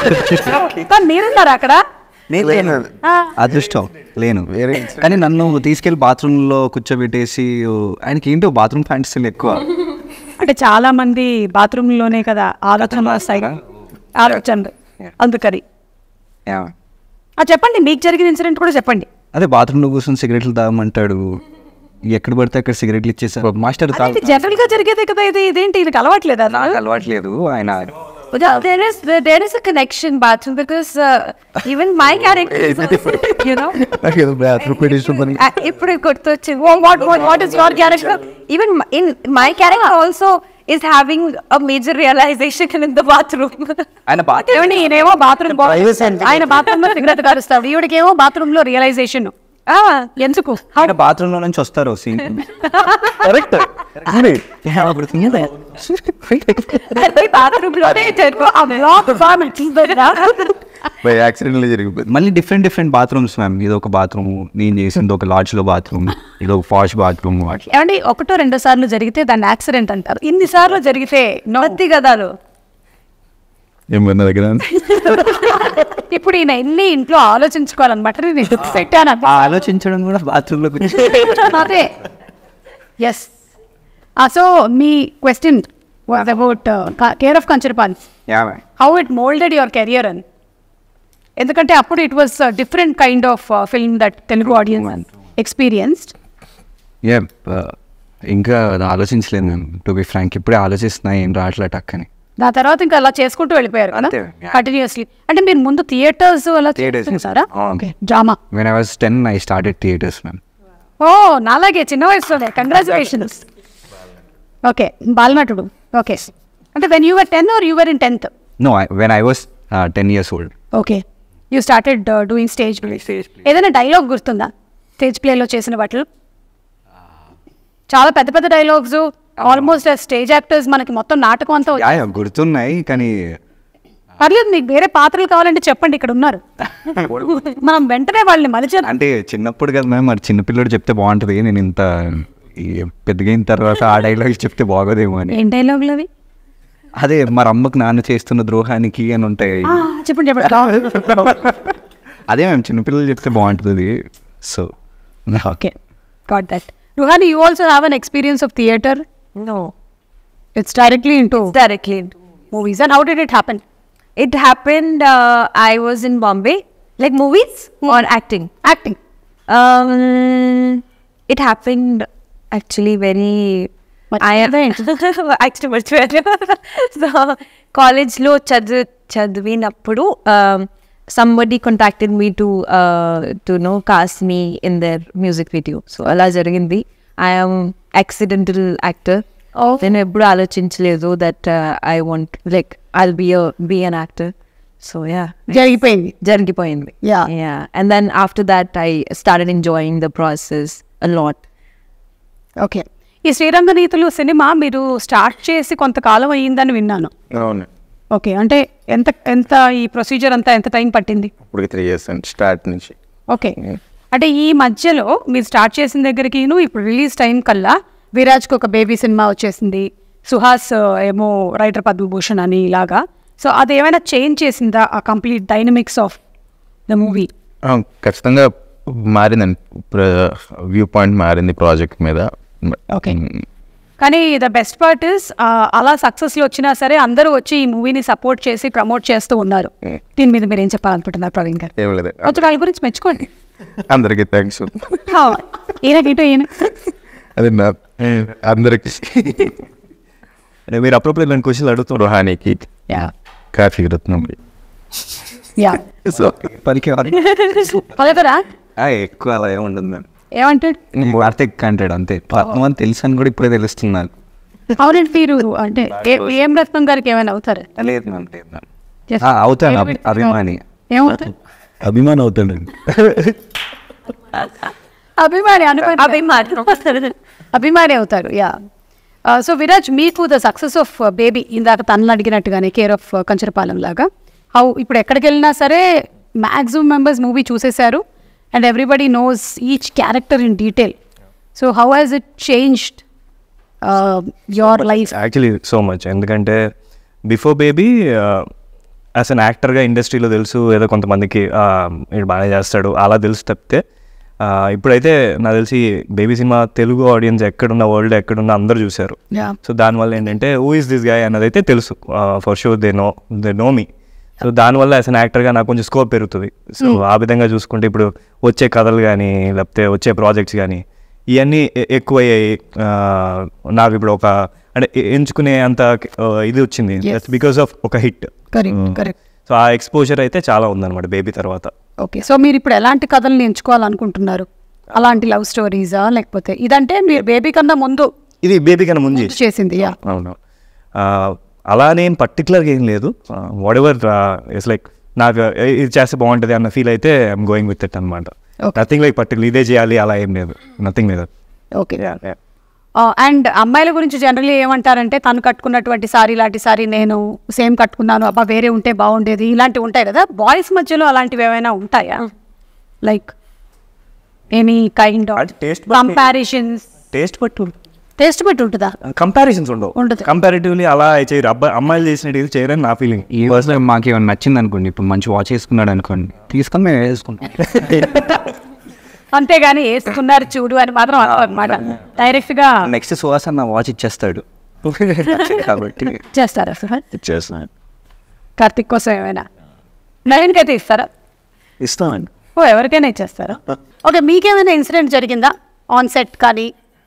కానీ మీరున్నారా అక్కడ నేను లేను అదృష్టం లేను వేరే కానీ నన్ను తీసుకెళ్లి బాత్రూంలో కూర్చోబెట్టేసి ఆయనకి ఏంటో బాత్రూమ్ ఫ్యాంటసీలు ఎక్కువ అంటే చాలా మంది బాత్రూంలోనే కదా ఆలోచనలు వస్తాయి ఆలోచనలు అందుకని యా. ఆ, చెప్పండి మీకు జరిగిన ఇన్సిడెంట్ కూడా చెప్పండి అదే బాత్రూంలో కూర్చొని సిగరెట్లు తాగమంటాడు ఎక్కడ పడితే అక్కడ సిగరెట్లు ఇచ్చేసారు మాస్టర్ తాగు ఇది జనరల్ గా జరిగేదే కదా ఇది ఇదేంటి ఇది అలవాట్లేదా నాకు అలవాట్లేదు ఆయన Yeah, there is there is a connection, bathroom, because uh, even my character, is also, you know, uh, ఇప్పుడు గుర్తొచ్చింది what what what is your character? Even m- in my character also is having a major realization in the bathroom. ఆయన బాత్రూమ్ ఏమండి ఈయనేమో బాత్రూమ్ ఆయన బాత్రూమ్ లో సిగరెట్ కారుస్తాడు ఈవిడకేమో బాత్రూమ్ లో రియలైజేషన్ ah, ఎందుకు ఆయన బాత్రూమ్ లో నుంచి వస్తారు సీన్ కరెక్ట్ bathroom లోనే జరుగు. బై యాక్సిడెంట్లో జరిగిపోయింది మళ్ళీ డిఫరెంట్ డిఫరెంట్ బాత్రూమ్స్ మ్యామ్ ఇది ఒక బాత్రూమ్ నేను చేసింది ఒక లాడ్జ్ లో బాత్రూమ్ ఇది ఒక ఫాష్ బాత్రూమ్ ఏమండి ఒకటో రెండో సార్లు జరిగితే దాన్ని యాక్సిడెంట్ అంటారు ఇన్ని సార్లు జరిగితే పత్తి కథలు ఏమన్నా దగ్గర ఇప్పుడు ఈయన ఎన్ని ఇంట్లో ఆలోచించుకోవాలన్నమాట నేను పెట్టాను ఆలోచించడం కూడా బాత్రూమ్ లో కూర్చొని అదే ఎస్ సో మీ question was about care of Kancharapalem Yeah, ma'am. How it moulded your career అని ఎందుకంటే అప్పుడు it was different kind of film that Telugu audience experienced ఏ ఇంకా ఆలోచించలేదు మేము టు బి ఫ్రాంక్ ఇప్పుడే ఆలోచిస్తున్నా ఏం రావట్లే టక్కని దాని తర్వాత ఇంకా అలా చేసుకుంటూ వెళ్ళిపోయారు కదా అంతే. కంటిన్యూస్లీ అంటే మీరు ముందు థియేటర్స్ అలా Theatres. చేస్తారా ఆ. Okay drama when I was ten I started theatres ma'am oh నాలాగే చిన్న వయసులోనే కంగ్రాచులేషన్స్ ఓకే బాలనటుడు ఓకే అంటే when you're ten or you're in tenth no when I was ten years old okay you started doing stage play Stage play. ఏదైనా డైలాగ్ గుర్తుందా స్టేజ్ ప్లేలో చేసిన వాటిలో చాలా పెద్ద పెద్ద డైలాగ్స్ ఆల్మోస్ట్ స్టేజ్ యాక్టర్స్ మనకి మొత్తం నాటకం అంతా వచ్చి- యా గుర్తున్నాయి కానీ పర్లేదు మీకు వేరే పాత్రలు కావాలంటే చెప్పండి ఇక్కడ ఉన్నారు మనం వెంటనే వాళ్ళని మలిచారు అంటే చిన్నప్పుడు కదా మ్యామ్ మరి చిన్నపిల్లడు చెప్తే బాగుంటుంది నేను ఇంత ఈ పెద్దగైన తర్వాత ఆ డైలాగ్ చెప్తే బాగోదేమో అని ఏం డైలాగులు అవి అదే మరి అమ్మకు నాన్న చేస్తున్న ద్రోహానికి అని ఉంటాయి ఆ, చెప్పండి చెప్పండి అదే మేము చిన్నపిల్లలు చెప్తే బాగుంటుంది so okay got that Ruhani you also have an experience of theatre No, it's directly into it's directly into movies and how did it happen It happened. Uh, I was in Bombay, like movies or acting. Acting Um, it happened actually very. I am actually much better. so college లో చదువు చదివినప్పుడు um, somebody contacted me to uh, to know cast me in their music video. So అలా జరిగింది I am accidental actor. Oh. నేను ఎప్పుడు ఆలోచించలేదు that I want like I'll be be an actor so yeah జరిగిపోయింది జరిగిపోయింది Yeah. yeah and then after that i started enjoying the process a lot okay ఈ శ్రీరంగ నీతులు సినిమా మీరు స్టార్ట్ చేసి కొంతకాలం అయ్యిందని విన్నాను అవును ఓకే అంటే ఎంత ఎంత ఈ ప్రొసీజర్ అంతా ఎంత టైం పట్టింది ఇప్పుడు త్రీ ఇయర్స్ అండి స్టార్ట్ నుంచి ఓకే అంటే ఈ మధ్యలో మీరు స్టార్ట్ చేసిన దగ్గరికిను ఇప్పుడు రిలీజ్ టైం కల్లా విరాజ్కి ఒక బేబీ సినిమా వచ్చేసింది సుహాస్ ఆ, ఏమో రైటర్ పద్మభూషణ్ అని ఇలాగా సో అది ఏమైనా చేంజ్ చేసిందా ఆ complete dynamics of the movie ఆ, ఖచ్చితంగా మారిందండి వ్యూ పాయింట్ మారింది ప్రాజెక్ట్ మీద ఓకే కానీ ద బెస్ట్ పార్ట్ ఇస్ అలా సక్సెస్లో వచ్చినా సరే అందరూ వచ్చి ఈ మూవీని సపోర్ట్ చేసి ప్రమోట్ చేస్తూ ఉన్నారు దీని మీద మీరు ఏం చెప్పాలనుకుంటున్నారు ప్రవీణ్ గారు ఏం లేదు కొంచెం వాళ్ళ గురించి మెచ్చుకోండి అందరికీ థ్యాంక్స్ ఈయన ఇటు ఈయన అదే నా అందరికి అంటే మీరు అప్పుడప్పుడు ఇలాంటి క్వశ్చన్లు అడుగుతున్నారు రోహానికి యా కార్తీక్ రత్నంకి యా సో పనికి పలకరా ఎక్కువ అలా ఏముండదు మ్యామ్ ఏమంటాడు కార్తిక్ అంటాడు అంతే పద్మం అని తెలుసు అని కూడా ఇప్పుడే తెలుస్తుంది నాకు అవునండి మీరు అంటే ఏ- ఏం రత్నం గారికి ఏమైనా అవుతారు లేదు మ్యామ్ లేదు మ్యామ్ ఆ, అవుతాను అభి- అభిమాని ఏమవుతారు అభిమానం అవుతాడండి అభిమాని అనుకోండి అభిమానం అభిమాని అవుతారు యా సో విరాజ్ మీకు ద సక్సెస్ ఆఫ్ బేబీ ఇందాక తనని అడిగినట్టుగానే కేర్ ఆఫ్ కంచరపాలెం లాగా హౌ ఇప్పుడు ఎక్కడికి వెళ్ళినా సరే మ్యాక్సిమం మెంబర్స్ మూవీ చూసేశారు and everybody knows each character in detail so how has it changed your life actually so much ఎందుకంటే బిఫోర్ బేబీ యాజ్ అన్ యాక్టర్గా ఇండస్ట్రీలో తెలుసు ఏదో కొంతమందికి వీడు బాగానే చేస్తాడు అలా తెలుసు తప్పితే ఆ, ఇప్పుడైతే నాకు తెలిసి బేబీ సినిమా తెలుగు ఆడియన్స్ ఎక్కడున్న వరల్డ్ ఎక్కడున్న అందరూ చూశారు Yeah. సో దానివల్ల ఏంటంటే హూ ఇస్ దిస్ గాయ్ అన్నది అయితే తెలుసు for sure they know they know me so దానివల్ల యాజ్ అన్ యాక్టర్గా నాకు కొంచెం స్కోప్ పెరుగుతుంది సో ఆ విధంగా చూసుకుంటే ఇప్పుడు వచ్చే కథలు కానీ లేకపోతే వచ్చే ప్రాజెక్ట్స్ కానీ ఇవన్నీ ఎ- ఎక్కువయ్యాయి ఆ, నాకు ఇప్పుడు ఒక అంటే ఎ- ఎంచుకునే అంత ఆ, ఇది వచ్చింది Yes. బికాస్ ఆఫ్ ఒక హిట్ కరెక్ట్ కరెక్ట్ సో ఆ ఎక్స్పోజర్ అయితే చాలా ఉందన్నమాట బేబీ తర్వాత ఓకే సో మీరు ఇప్పుడు ఎలాంటి కథల్ని ఎంచుకోవాలనుకుంటున్నారు అలాంటి లవ్ స్టోరీసా లేకపోతే ఇదంటే మీరు బేబీ కన్నా ముందు ఇది బేబీ కన్నా ముందు చేసి- చేసింది యా అవును ఆ, అలా నేను పర్టికులర్గా ఏం లేదు వాట్ ఎవర్ ఇట్స్ లైక్ నాకు ఏ, ఇది చేస్తే బాగుంటుంది అన్న ఫీల్ అయితే ఐఎమ్ గోయింగ్ విత్ ఇట్ అనమాట Okay. నథింగ్ లైక్ పర్టికులర్ ఇదే చేయాలి అలా ఏం లేదు నథింగ్ లేదు ఓకే అండ్ అమ్మాయిల గురించి జనరల్లీ ఏమంటారంటే తను కట్టుకున్నటువంటి సారీ లాంటి సారీ నేను సేమ్ కట్టుకున్నాను అబ్బా వేరే ఉంటే బాగుండేది ఇలాంటివి ఉంటాయి కదా బాయ్స్ మధ్యలో అలాంటివి ఏమైనా ఉంటాయా లైక్ ఎనీ కైండ్ ఆఫ్ అంటే taste బట్టి- కంపారిజన్స్ టేస్ట్ పట్టు టేస్ట్ బట్టి ఉంటుందా కంపారిజన్స్ ఉండవు ఉండదు. కంపారిటివ్లీ అలా చేయరు అబ్బాయి అమ్మాయిలు చేసినట్టు ఇది చేయరని నా ఫీలింగ్ ఈ రోజు మాకు ఏమైనా నచ్చింది అనుకోండి ఇప్పుడు మంచి వాచ్ వేసుకున్నాడు అనుకోండి తీసుకొని మేము వేసుకుంటాం అంతేగాని వేసుకున్నారు చూడు అని మాత్రం అనమాట డైరెక్ట్ గా నెక్స్ట్ సుహాస్ అన్న వాచ్ ఇచ్చేస్తాడు కాబట్టి చేస్తారా సార్ చేస్తున్నాను కార్తిక్ కోసం ఏమైనా నయన్కి అయితే ఇస్తారా ఇస్తామండి ఓ ఎవరికైనా ఇచ్చేస్తారా ఓకే మీకేమైనా ఇన్సిడెంట్ జరిగిందా ఆన్ సెట్ కానీ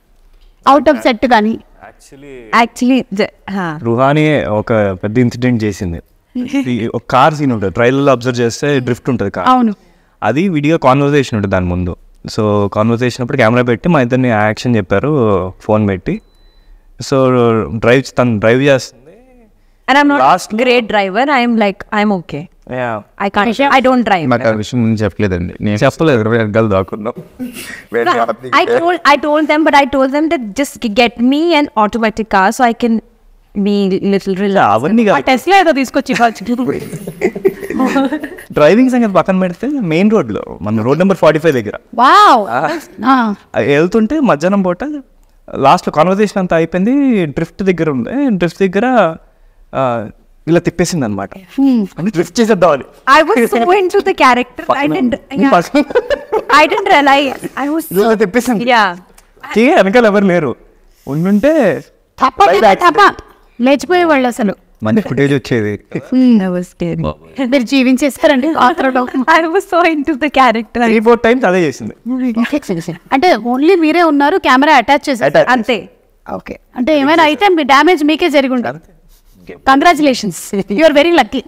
అవుట్ ఆఫ్ సెట్ కానీ యాక్చువల్లీ రుహాని ఒక పెద్ద ఇన్సిడెంట్ చేసింది ఈ ఒక కార్ సీన్ ఉంటుంది ట్రైలర్లో అబ్జర్వ్ చేస్తే డ్రిఫ్ట్ ఉంటుంది కార్ అవును అది విడిగా కాన్వర్సేషన్ ఉంటుంది దాని ముందు సో కాన్వర్సేషన్ అప్పుడు కెమెరా పెట్టి మా ఇద్దరిని యాక్షన్ చెప్పారు ఫోన్ పెట్టి సో డ్రైవ్ తను డ్రైవ్ చేస్తుంది అండ్ ఐమ్ నాట్ Last లో- great driver I'm like I'm okay Yeah. I can't I don't drive మాకు ఆ విషయం ముందు చెప్పలేదండి నేను చెప్పలేదు. ఇరవై వెనకాల దాక్కున్నాం I told I told them, but I told them that just get me an automatic car so I can be little relaxed. అవన్నీ ఆ టెస్ట్లో ఏదో తీసుకొచ్చి ఇవ్వచ్చు డ్రైవింగ్ సంగతి పక్కన పెడితే మెయిన్ రోడ్లో మన రోడ్ నెంబర్ ఫార్టీ ఫైవ్ దగ్గర వావ్ ఆ, వెళ్తుంటే మధ్యాహ్నం పూట లాస్ట్లో కాన్వర్సేషన్ అంతా అయిపోయింది డ్రిఫ్ట్ దగ్గర ఉంది డ్రిఫ్ట్ దగ్గర ఆ, ఇలా తిప్పేసింది అనమాట అంటే డ్రిఫ్ట్ చేసేద్దామని I was so into the character. I didn't. Yeah, పక్కన I didn't realize. I was. ఇలా తిప్పేసింది Yeah. చే వెనకాల ఎవరు లేరు ఉండుంటే తప్ప తప్ప లేచిపోయేవాళ్ళు అసలు మంచి ఫుటేజ్ వచ్చేది That was scary. మీరు జీవించేశారండి పాత్రలో I was so into the character. Three four times అదే చేసింది అంటే ఓన్లీ మీరే ఉన్నారు కెమెరా అటాచ్ చేశారు Ante. ఓకే అంటే ఏమైనా అయితే మీ డ్యామేజ్ మీకే జరిగి ఉంటుంది కంగ్రాచులేషన్స్ ఆర్ వెరీ లక్కీ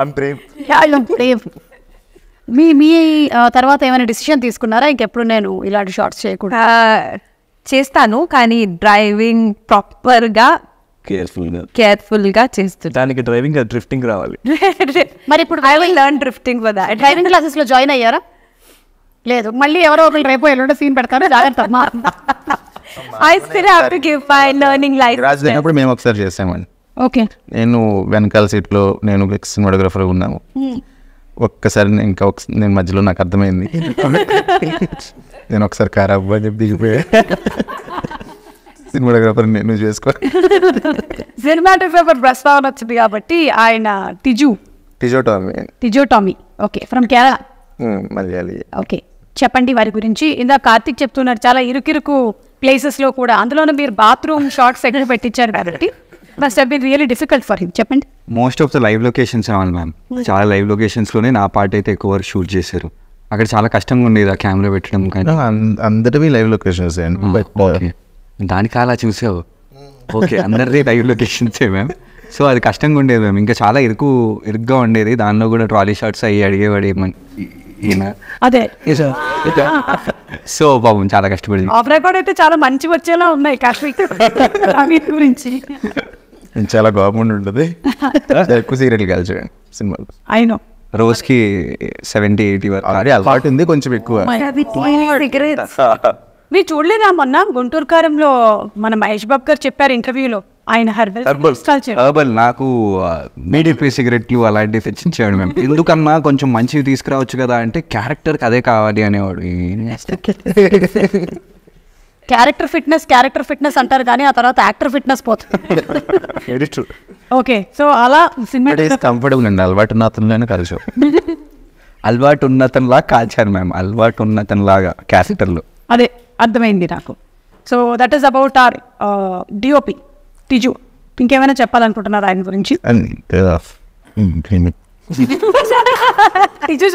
మీ మీ ఆ, తర్వాత ఏమైనా డిసిషన్ తీసుకున్నారా ఇంకెప్పుడు నేను ఇలాంటి షార్ట్స్ చేయకూడదు Uh, చేస్తాను కానీ డ్రైవింగ్ ప్రాపర్గా కేర్ఫుల్గా కేర్ఫుల్గా చేస్తున్నాను దానికి డ్రైవింగ్ డ్రిఫ్టింగ్ రావాలి మరి ఇప్పుడు I will learn drifting for that driving classes లో జాయిన్ అయ్యారా లేదు మళ్ళీ ఎవరో ఒకరు రేపు ఎల్లుండో సీన్ పెడతారు జాగ్రత్త మా I still have to give my learning life Raju దిగినప్పుడు మేము ఒకసారి చేసామండి ఓకే నేను వెనకాల సీట్లో నేను సినిమాటోగ్రఫర్ ఉన్నాము ఒక్కసారి నేను ఇంకా ఒక నేను మధ్యలో నాకు అర్థమైంది నేను ఒకసారి కార్ అవ్వ అని చెప్పి దిగిపోయా సినిమాటోగ్రఫర్ నేను చేసుకో సినిమాటోగ్రాఫర్ ప్రస్తావన వచ్చింది కాబట్టి ఆయన టిజు టిజోటోమి Tijo Tomy okay from Kerala Malayali okay చెప్పండి వారి గురించి ఇందాక కార్తిక్ చెప్తున్నారు చాలా ఇరుకిరుకు ప్లేసెస్ లో కూడా అందులోనే మీరు బాత్రూమ్ షార్ట్స్ ఎక్కడ పెట్టించారు కాబట్టి must have been really difficult for him చెప్పండి most of the live locations రావాలి మ్యామ్ చాలా లైవ్ లొకేషన్స్లోనే నా పార్ట్ అయితే ఎక్కువ వరకు షూట్ చేశారు అక్కడ చాలా కష్టంగా ఉండేది ఆ కెమెరా పెట్టడం కానీ అందరివి లైవ్ లొకేషన్స్ అండి బట్ ఓకే దానికి అలా చూసావు ఓకే అందరిది లైవ్ లొకేషన్స్ మ్యామ్ సో అది కష్టంగా ఉండేది మ్యామ్ ఇంకా చాలా ఇరుకు ఇరుగ్గా ఉండేది దానిలో కూడా ట్రాలీ షాట్స్ అయ్యి అడిగేవాడు ఏమని ఈ- ఈయన అదే సో పాపం చాలా కష్టపడింది ఆఫ్ రికార్డ్ అయితే చాలా మంచి వచ్చేలా ఉన్నాయి కాశ్మీర్ కాశ్మీర్ గురించి చాలా గవర్నమెంట్ ఉంటుంది ఎక్కువ సీరియల్ కాదు చూడండి సినిమాలు అయినో రోజుకి సెవెంటీ ఎయిటీ వరకు ఆల్రెడీ అలవాటు ఉంది కొంచెం ఎక్కువ మీరు చూడలేదా మొన్న గుంటూరు కారంలో మన మహేష్ బాబు గారు చెప్పారు ఇంటర్వ్యూలో ఆయన హెర్బల్ హర్బల్ నాకు మీడియా సిగరెట్లు అలాంటివి తెచ్చించాడు మేము ఎందుకన్నా కొంచెం మంచివి తీసుకురావచ్చు కదా అంటే క్యారెక్టర్కి అదే కావాలి అనేవాడు ఏం చేస్తాం? క్యారెక్టర్ ఫిట్నెస్ క్యారెక్టర్ ఫిట్నెస్ అంటారు కానీ ఆ తర్వాత యాక్టర్ ఫిట్నెస్ పోతుంది వెరీ ట్రూ ఓకే సో అలా సినిమా కంఫర్టబుల్ అండి అలవాటు ఉన్న అతనిలోనే కలిసి అలవాటు ఉన్నతనిలా కాల్చారు మేము అలవాటు ఉన్నతనిలాగా క్యారెక్టర్లు అదే అర్థమైంది నాకు so that is about our DOP Tiju ఇంకేమైనా చెప్పాలనుకుంటున్నారు ఆయన గురించి ടിജു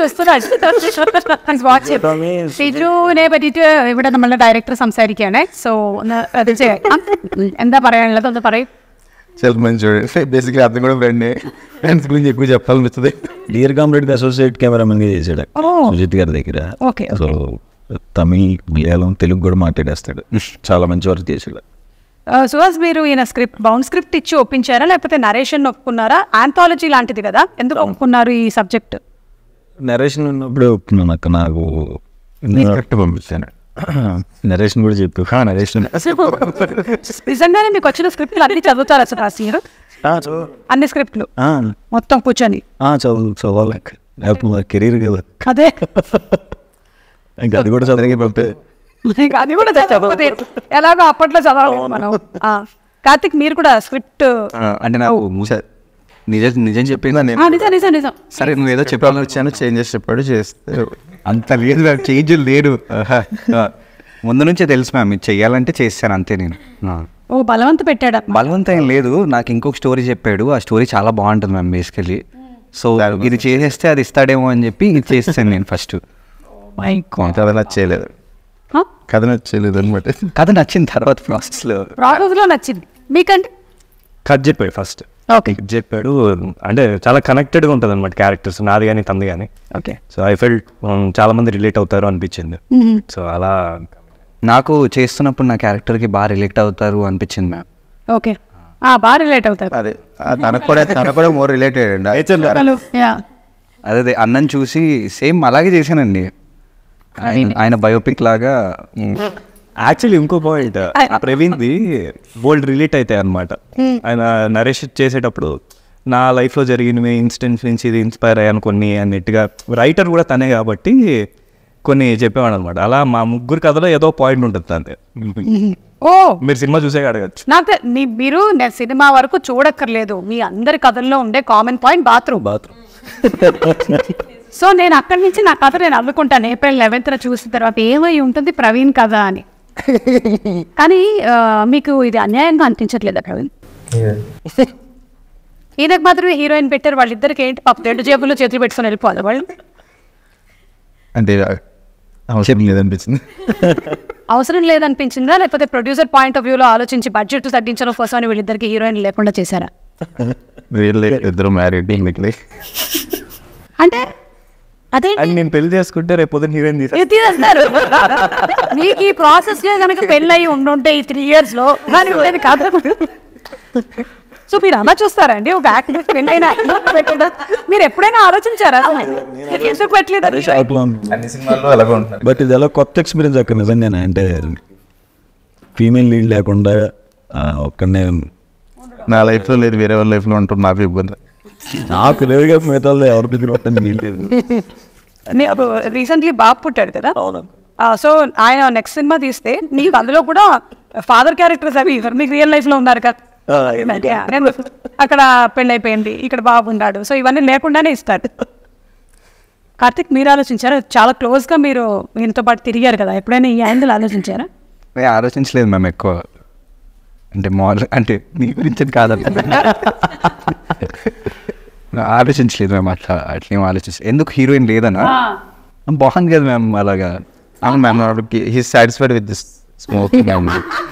ടിജുവിനെ പറ്റിയിട്ട് ഇവിടെ നമ്മളുടെ ഡയറക്ടർ സംസാരിക്കുകയാണ് സോ ഒന്ന് അത് ചെയ്യാം എന്താ പറയാനുള്ളത് ഒന്ന് പറയും చాలా మంచి చూడండి బేసిక్లీ అతను కూడా ఫ్రెండ్ ఫ్రెండ్స్ గురించి ఎక్కువ చెప్పాలనిపిస్తుంది డియర్ కామ్రేడ్కి అసోసియేట్ కెమెరామెన్గా చేశాడు Oh. సుజిత్ గారి దగ్గర Okay, సో తమిళ్ మలయాళం తెలుగు కూడా మాట్లాడేస్తాడు చాలా మంచి వర్క్ చేశాడు సుహాస్ మీరు ఈయన స్క్రిప్ట్ బౌండ్ స్క్రిప్ట్ ఇచ్చి ఒప్పించారా లేకపోతే నరేషన్ ఒప్పుకున్నారా ఆంథాలజీ లాంటిది కదా ఎందుకు ఒప్పుకున్నారు ఈ సబ్జెక్ట్ నరేషన్ ఉన్నప్పుడు ఒప్పుకున్నాను అక్క నాకు కరెక్ట్ పంపిస్తాను నరేషన్ కూడా చెప్పు నరేషన్ నిజంగానే మీకు వచ్చిన స్క్రిప్ట్లు అన్ని చదువుతారా సుహాస్ మీరు అన్ని స్క్రిప్ట్లు మొత్తం కూర్చొని చదువు చదవాలి అక్క లేకపోతే కెరీర్ కదా అదే ఇంకా అది కూడా చదివి పంపే ఇంకా అది కూడా చదవకపోతే ఎలాగో అప్పట్లో చదవాలి మనం ఆ, కార్తిక్ మీరు కూడా స్క్రిప్ట్ అంటే నాకు మూస- నిజం నిజం చెప్పిందా నేను నిజం నిజం నిజం సరే నువ్వు ఏదో చెప్పాను చెప్పాలని వచ్చాను చేంజెస్ చెప్పాడు చేస్తే అంత లేదు మ్యామ్ చేంజ్ లేడు ముందు నుంచే తెలుసు మ్యామ్ ఇది చెయ్యాలంటే చేస్తాను అంతే నేను ఆ. ఓ బలవంత పెట్టాడు బలవంతం ఏం లేదు నాకు ఇంకొక స్టోరీ చెప్పాడు ఆ స్టోరీ చాలా బాగుంటుంది మ్యామ్ బేసికలీ సో ఇది చేసేస్తే అది ఇస్తాడేమో అని చెప్పి ఇది చేస్తాను నేను ఫస్ట్ మై కొంత నచ్చేయలేదు కథ నచ్చలేదు అనమాట కథ నచ్చిన తర్వాత ప్రాసెస్లో ప్రాసెస్లో నచ్చింది మీకంటే కట్ చెప్పాడు ఫస్ట్ ఓకే చెప్పాడు అంటే చాలా కనెక్టెడ్గా ఉంటుంది అనమాట క్యారెక్టర్స్ నాది కానీ తంది కానీ ఓకే సో ఐ ఫెల్ట్ చాలా మంది రిలేట్ అవుతారు అనిపించింది సో అలా నాకు చేస్తున్నప్పుడు నా క్యారెక్టర్కి బాగా రిలేట్ అవుతారు అనిపించింది మ్యామ్ ఓకే బాగా రిలేట్ అవుతారు అదే ఆ, తనకు కూడా తనకు కూడా మోర్ రిలేటెడ్ అండి హలో యా అదే అదే అన్నం చూసి సేమ్ అలాగే చేశానండి ఆయన- ఆయన బయోపిక్ లాగా యాక్చువల్లీ ఇంకో పాయింట్ ప్రవీణ్ది బోల్డ్ రిలేట్ అవుతాయి అనమాట ఆయన నరేష్ చేసేటప్పుడు నా లైఫ్లో జరిగినవి ఇన్సిడెంట్స్ నుంచి ఇది ఇన్స్పైర్ అయ్యాను కొన్ని అన్నట్టుగా రైటర్ కూడా తనే కాబట్టి కొన్ని చెప్పేవాడు అనమాట అలా మా ముగ్గురు కథలో ఏదో పాయింట్ ఉంటుంది అంతే ఓ మీరు సినిమా చూసే అడగచ్చు నాకు తె- నీ మీరు నేను సినిమా వరకు చూడక్కర్లేదు మీ అందరి కథల్లో ఉండే common point bathroom bathroom so నేను అక్కడి నుంచి నా కథ నేను అల్లుకుంటాను ఏప్రిల్ లెవెన్త్న చూసిన తర్వాత ఏమై ఉంటుంది ప్రవీణ్ కథ అని కానీ ఆ, మీకు ఇది అన్యాయంగా అనిపించట్లేదా ప్రవీణ్ ఈయనకు మాత్రమే హీరోయిన్ పెట్టారు వాళ్ళిద్దరికి ఏంటి పాప రెండు జేబుల్లో చేతులు పెట్టుకొని వెళ్ళిపోవాలి వాళ్ళు అంటే అవసరం లేదనిపించింది అవసరం లేదనిపించిందా లేకపోతే ప్రొడ్యూసర్ పాయింట్ ఆఫ్ వ్యూలో ఆలోచించి బడ్జెట్ తగ్గించడం కోసం అని వీళ్ళిద్దరికి హీరోయిన్ లేకుండా చేశారా రియల్ ఇద్దరు మ్యారీడ్ మిగిలి అంటే అదే అండ్ నేను పెళ్లి చేసుకుంటే రేపు పొద్దున్న హీరోయిన్ తీసా ఇది తీసేస్తారు మీకు ఈ ప్రాసెస్ లో కనుక పెళ్ళయి ఉండుంటే ఈ త్రీ ఇయర్స్ లో కానీ ఉండేది కాదు సో మీరు అలా చూస్తారండి ఒక యాక్టర్ పెళ్ళైన actor పెట్టకుండా మీరు ఎప్పుడైనా ఆలోచించారా ఎందుకు పెట్టలేదు అదే షాక్లో అన్ని సినిమాల్లో అలాగే ఉంటున్నారు బట్ ఇది ఎలా కొత్త ఎక్స్పీరియన్స్ అక్కడ నిజంగానే అంటే ఫీమేల్ లీడ్ లేకుండా ఆ, ఒక్కడనే నా లైఫ్లో లేదు వేరే వాళ్ళ లైఫ్లో ఉంటుంది నాకు ఇబ్బంది నాకు లేదుగా మిగతా వాళ్ళు ఎవరి దగ్గర ఉంటుంది నీళ్ళు లేదు రీసెంట్లీ బాబు పుట్టాడు కదా అవును సో ఆయన నెక్స్ట్ సినిమా తీస్తే నీకు అందులో కూడా ఫాదర్ క్యారెక్టర్స్ అవి మీకు రియల్ లైఫ్ లో ఉన్నారు కదా Yeah, నేను అక్కడ పెళ్ళైపోయింది ఇక్కడ బాబు ఉన్నాడు సో ఇవన్నీ లేకుండానే ఇస్తాడు కార్తిక్ మీరు ఆలోచించారా చాలా క్లోజ్ గా మీరు ఈయనతో పాటు తిరిగారు కదా ఎప్పుడైనా ఈ యాంగిల్ ఆలోచించారా నేను ఆలోచించలేదు మ్యామ్ ఎక్కువ అంటే మాల్ అంటే నీ గురించి అని కాదంట ఆలోచించలేదు మ్యామ్ అట్లా అట్లేం ఆలోచించలేదు ఎందుకు హీరోయిన్ లేదనా బాగుంది కదా మ్యామ్ అలాగా అవును ma'am he satisfied with this smoke ma'am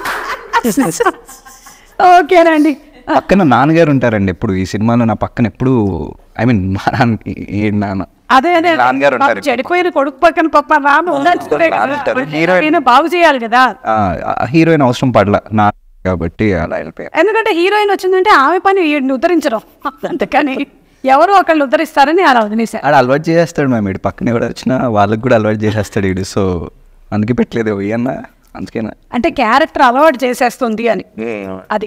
ఓకేనండి పక్కన నాన్నగారు ఉంటారండి ఎప్పుడు ఈ సినిమాలో నా పక్కన ఎప్పుడు ఐ మీన్ మా నాన్న ఏ నాన్న అదే అదే నాన్నగారు పాపం ఉంటారు. చెడిపోయిన కొడుకు పక్కన పప్ప రాను ఉండాల్సిందే కదా. ఉంటారు. హీరోయిన్. ఈయన బాగు చేయాలి కదా హీరోయిన్ అవసరం పడల నా కాబట్టి అలా వెళ్ళిపోయారు ఎందుకంటే హీరోయిన్ వచ్చిందంటే ఆమె పని వీడిని ఉద్ధరించడం అందుకని ఎవరో ఒకళ్ళు ఉద్ధరిస్తారని అలా వదిలేశారు ఆడ అలవాటు చేసేస్తాడు మ్యామ్ ఇటు పక్కన ఎవరు వచ్చినా వాళ్ళకి కూడా అలవాటు చేసేస్తాడు ఇడు సో అందుకే పెట్టలేదు ఇవన్న అందుకేనా అంటే క్యారెక్టర్ అలవాటు చేసేస్తుంది అని అది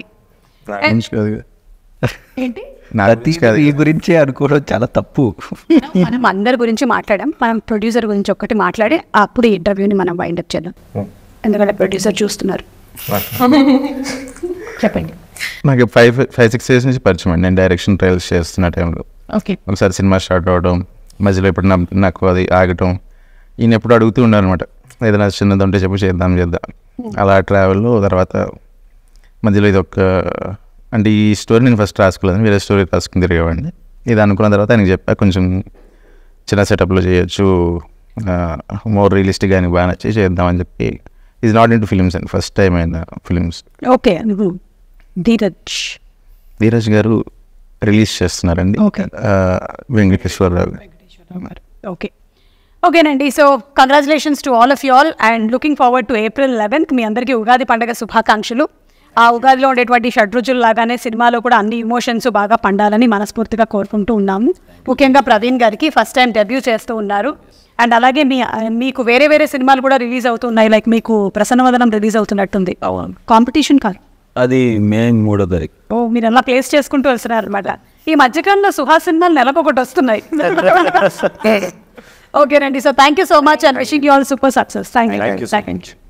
ఏంటి నా ప్రతి గురించి కాదు. ఈ గురించి అనుకోవడం చాలా తప్పు మనం అందరి గురించి మాట్లాడాం మనం ప్రొడ్యూసర్ గురించి ఒక్కటి మాట్లాడి అప్పుడు ఈ ఇంటర్వ్యూని మనం వైండప్ చేద్దాం ఎందుకంటే ప్రొడ్యూసర్ చూస్తున్నారు చెప్పండి నాకు ఫైవ్ ఫైవ్ సిక్స్ ఇయర్స్ నుంచి పరిచయం అండి నేను డైరెక్షన్ ట్రయల్స్ చేస్తున్న టైంలో ఓకే ఒకసారి సినిమా స్టార్ట్ అవడం మధ్యలో ఇప్పుడు నా- నాకు అది ఆగటం ఈయన ఎప్పుడు అడుగుతూ ఉన్నారనమాట ఏదైనా చిన్నది ఉంటే చెప్పు చేద్దాం చేద్దాం అలా ట్రావెల్లో తర్వాత మధ్యలో ఇది ఒక అంటే ఈ స్టోరీ నేను ఫస్ట్ రాసుకోలేదు వేరే స్టోరీ రాసుకుని తిరిగేవాడిని ఇది అనుకున్న తర్వాత ఆయనకి చెప్పా కొంచెం చిన్న సెటప్లో చేయొచ్చు మోర్ రియలిస్టిక్ కానీ బాగా నచ్చి చేద్దామని చెప్పి is not into films అండి ఫస్ట్ టైం అయిన ఫిలిమ్స్ ఓకే నువ్వు ధీరజ్ ధీరజ్ గారు రిలీజ్ చేస్తున్నారండి Okay. ఆ, వెంకటేశ్వరరావు గారు. ఓకే ఓకేనండి so congratulations to all of you all and looking forward to April eleventh మీ అందరికీ ఉగాది పండుగ శుభాకాంక్షలు ఆ ఉగాదిలో ఉండేటువంటి షడ్రుచులు లాగానే సినిమాలో కూడా అన్ని ఇమోషన్స్ బాగా పండాలని మనస్ఫూర్తిగా కోరుకుంటూ ఉన్నాము ముఖ్యంగా ప్రవీణ్ గారికి ఫస్ట్ టైం డెబ్యూ చేస్తూ ఉన్నారు అండ్ అలాగే మీ మీకు వేరే వేరే సినిమాలు కూడా రిలీజ్ అవుతున్నాయి లైక్ మీకు ప్రసన్నవదనం రిలీజ్ అవుతున్నట్టుంది అవును కాంపిటీషన్ కాదు అది మే మూడో తారీఖు ఓ మీరు అలా ప్లేస్ చేసుకుంటూ వస్తున్నారు అనమాట ఈ మధ్యకాలంలో సుహాస్ సినిమాలు నెలకు ఒకటి వస్తున్నాయి ఓకేనండి so thank you so much and wishing you all super success thank you thank you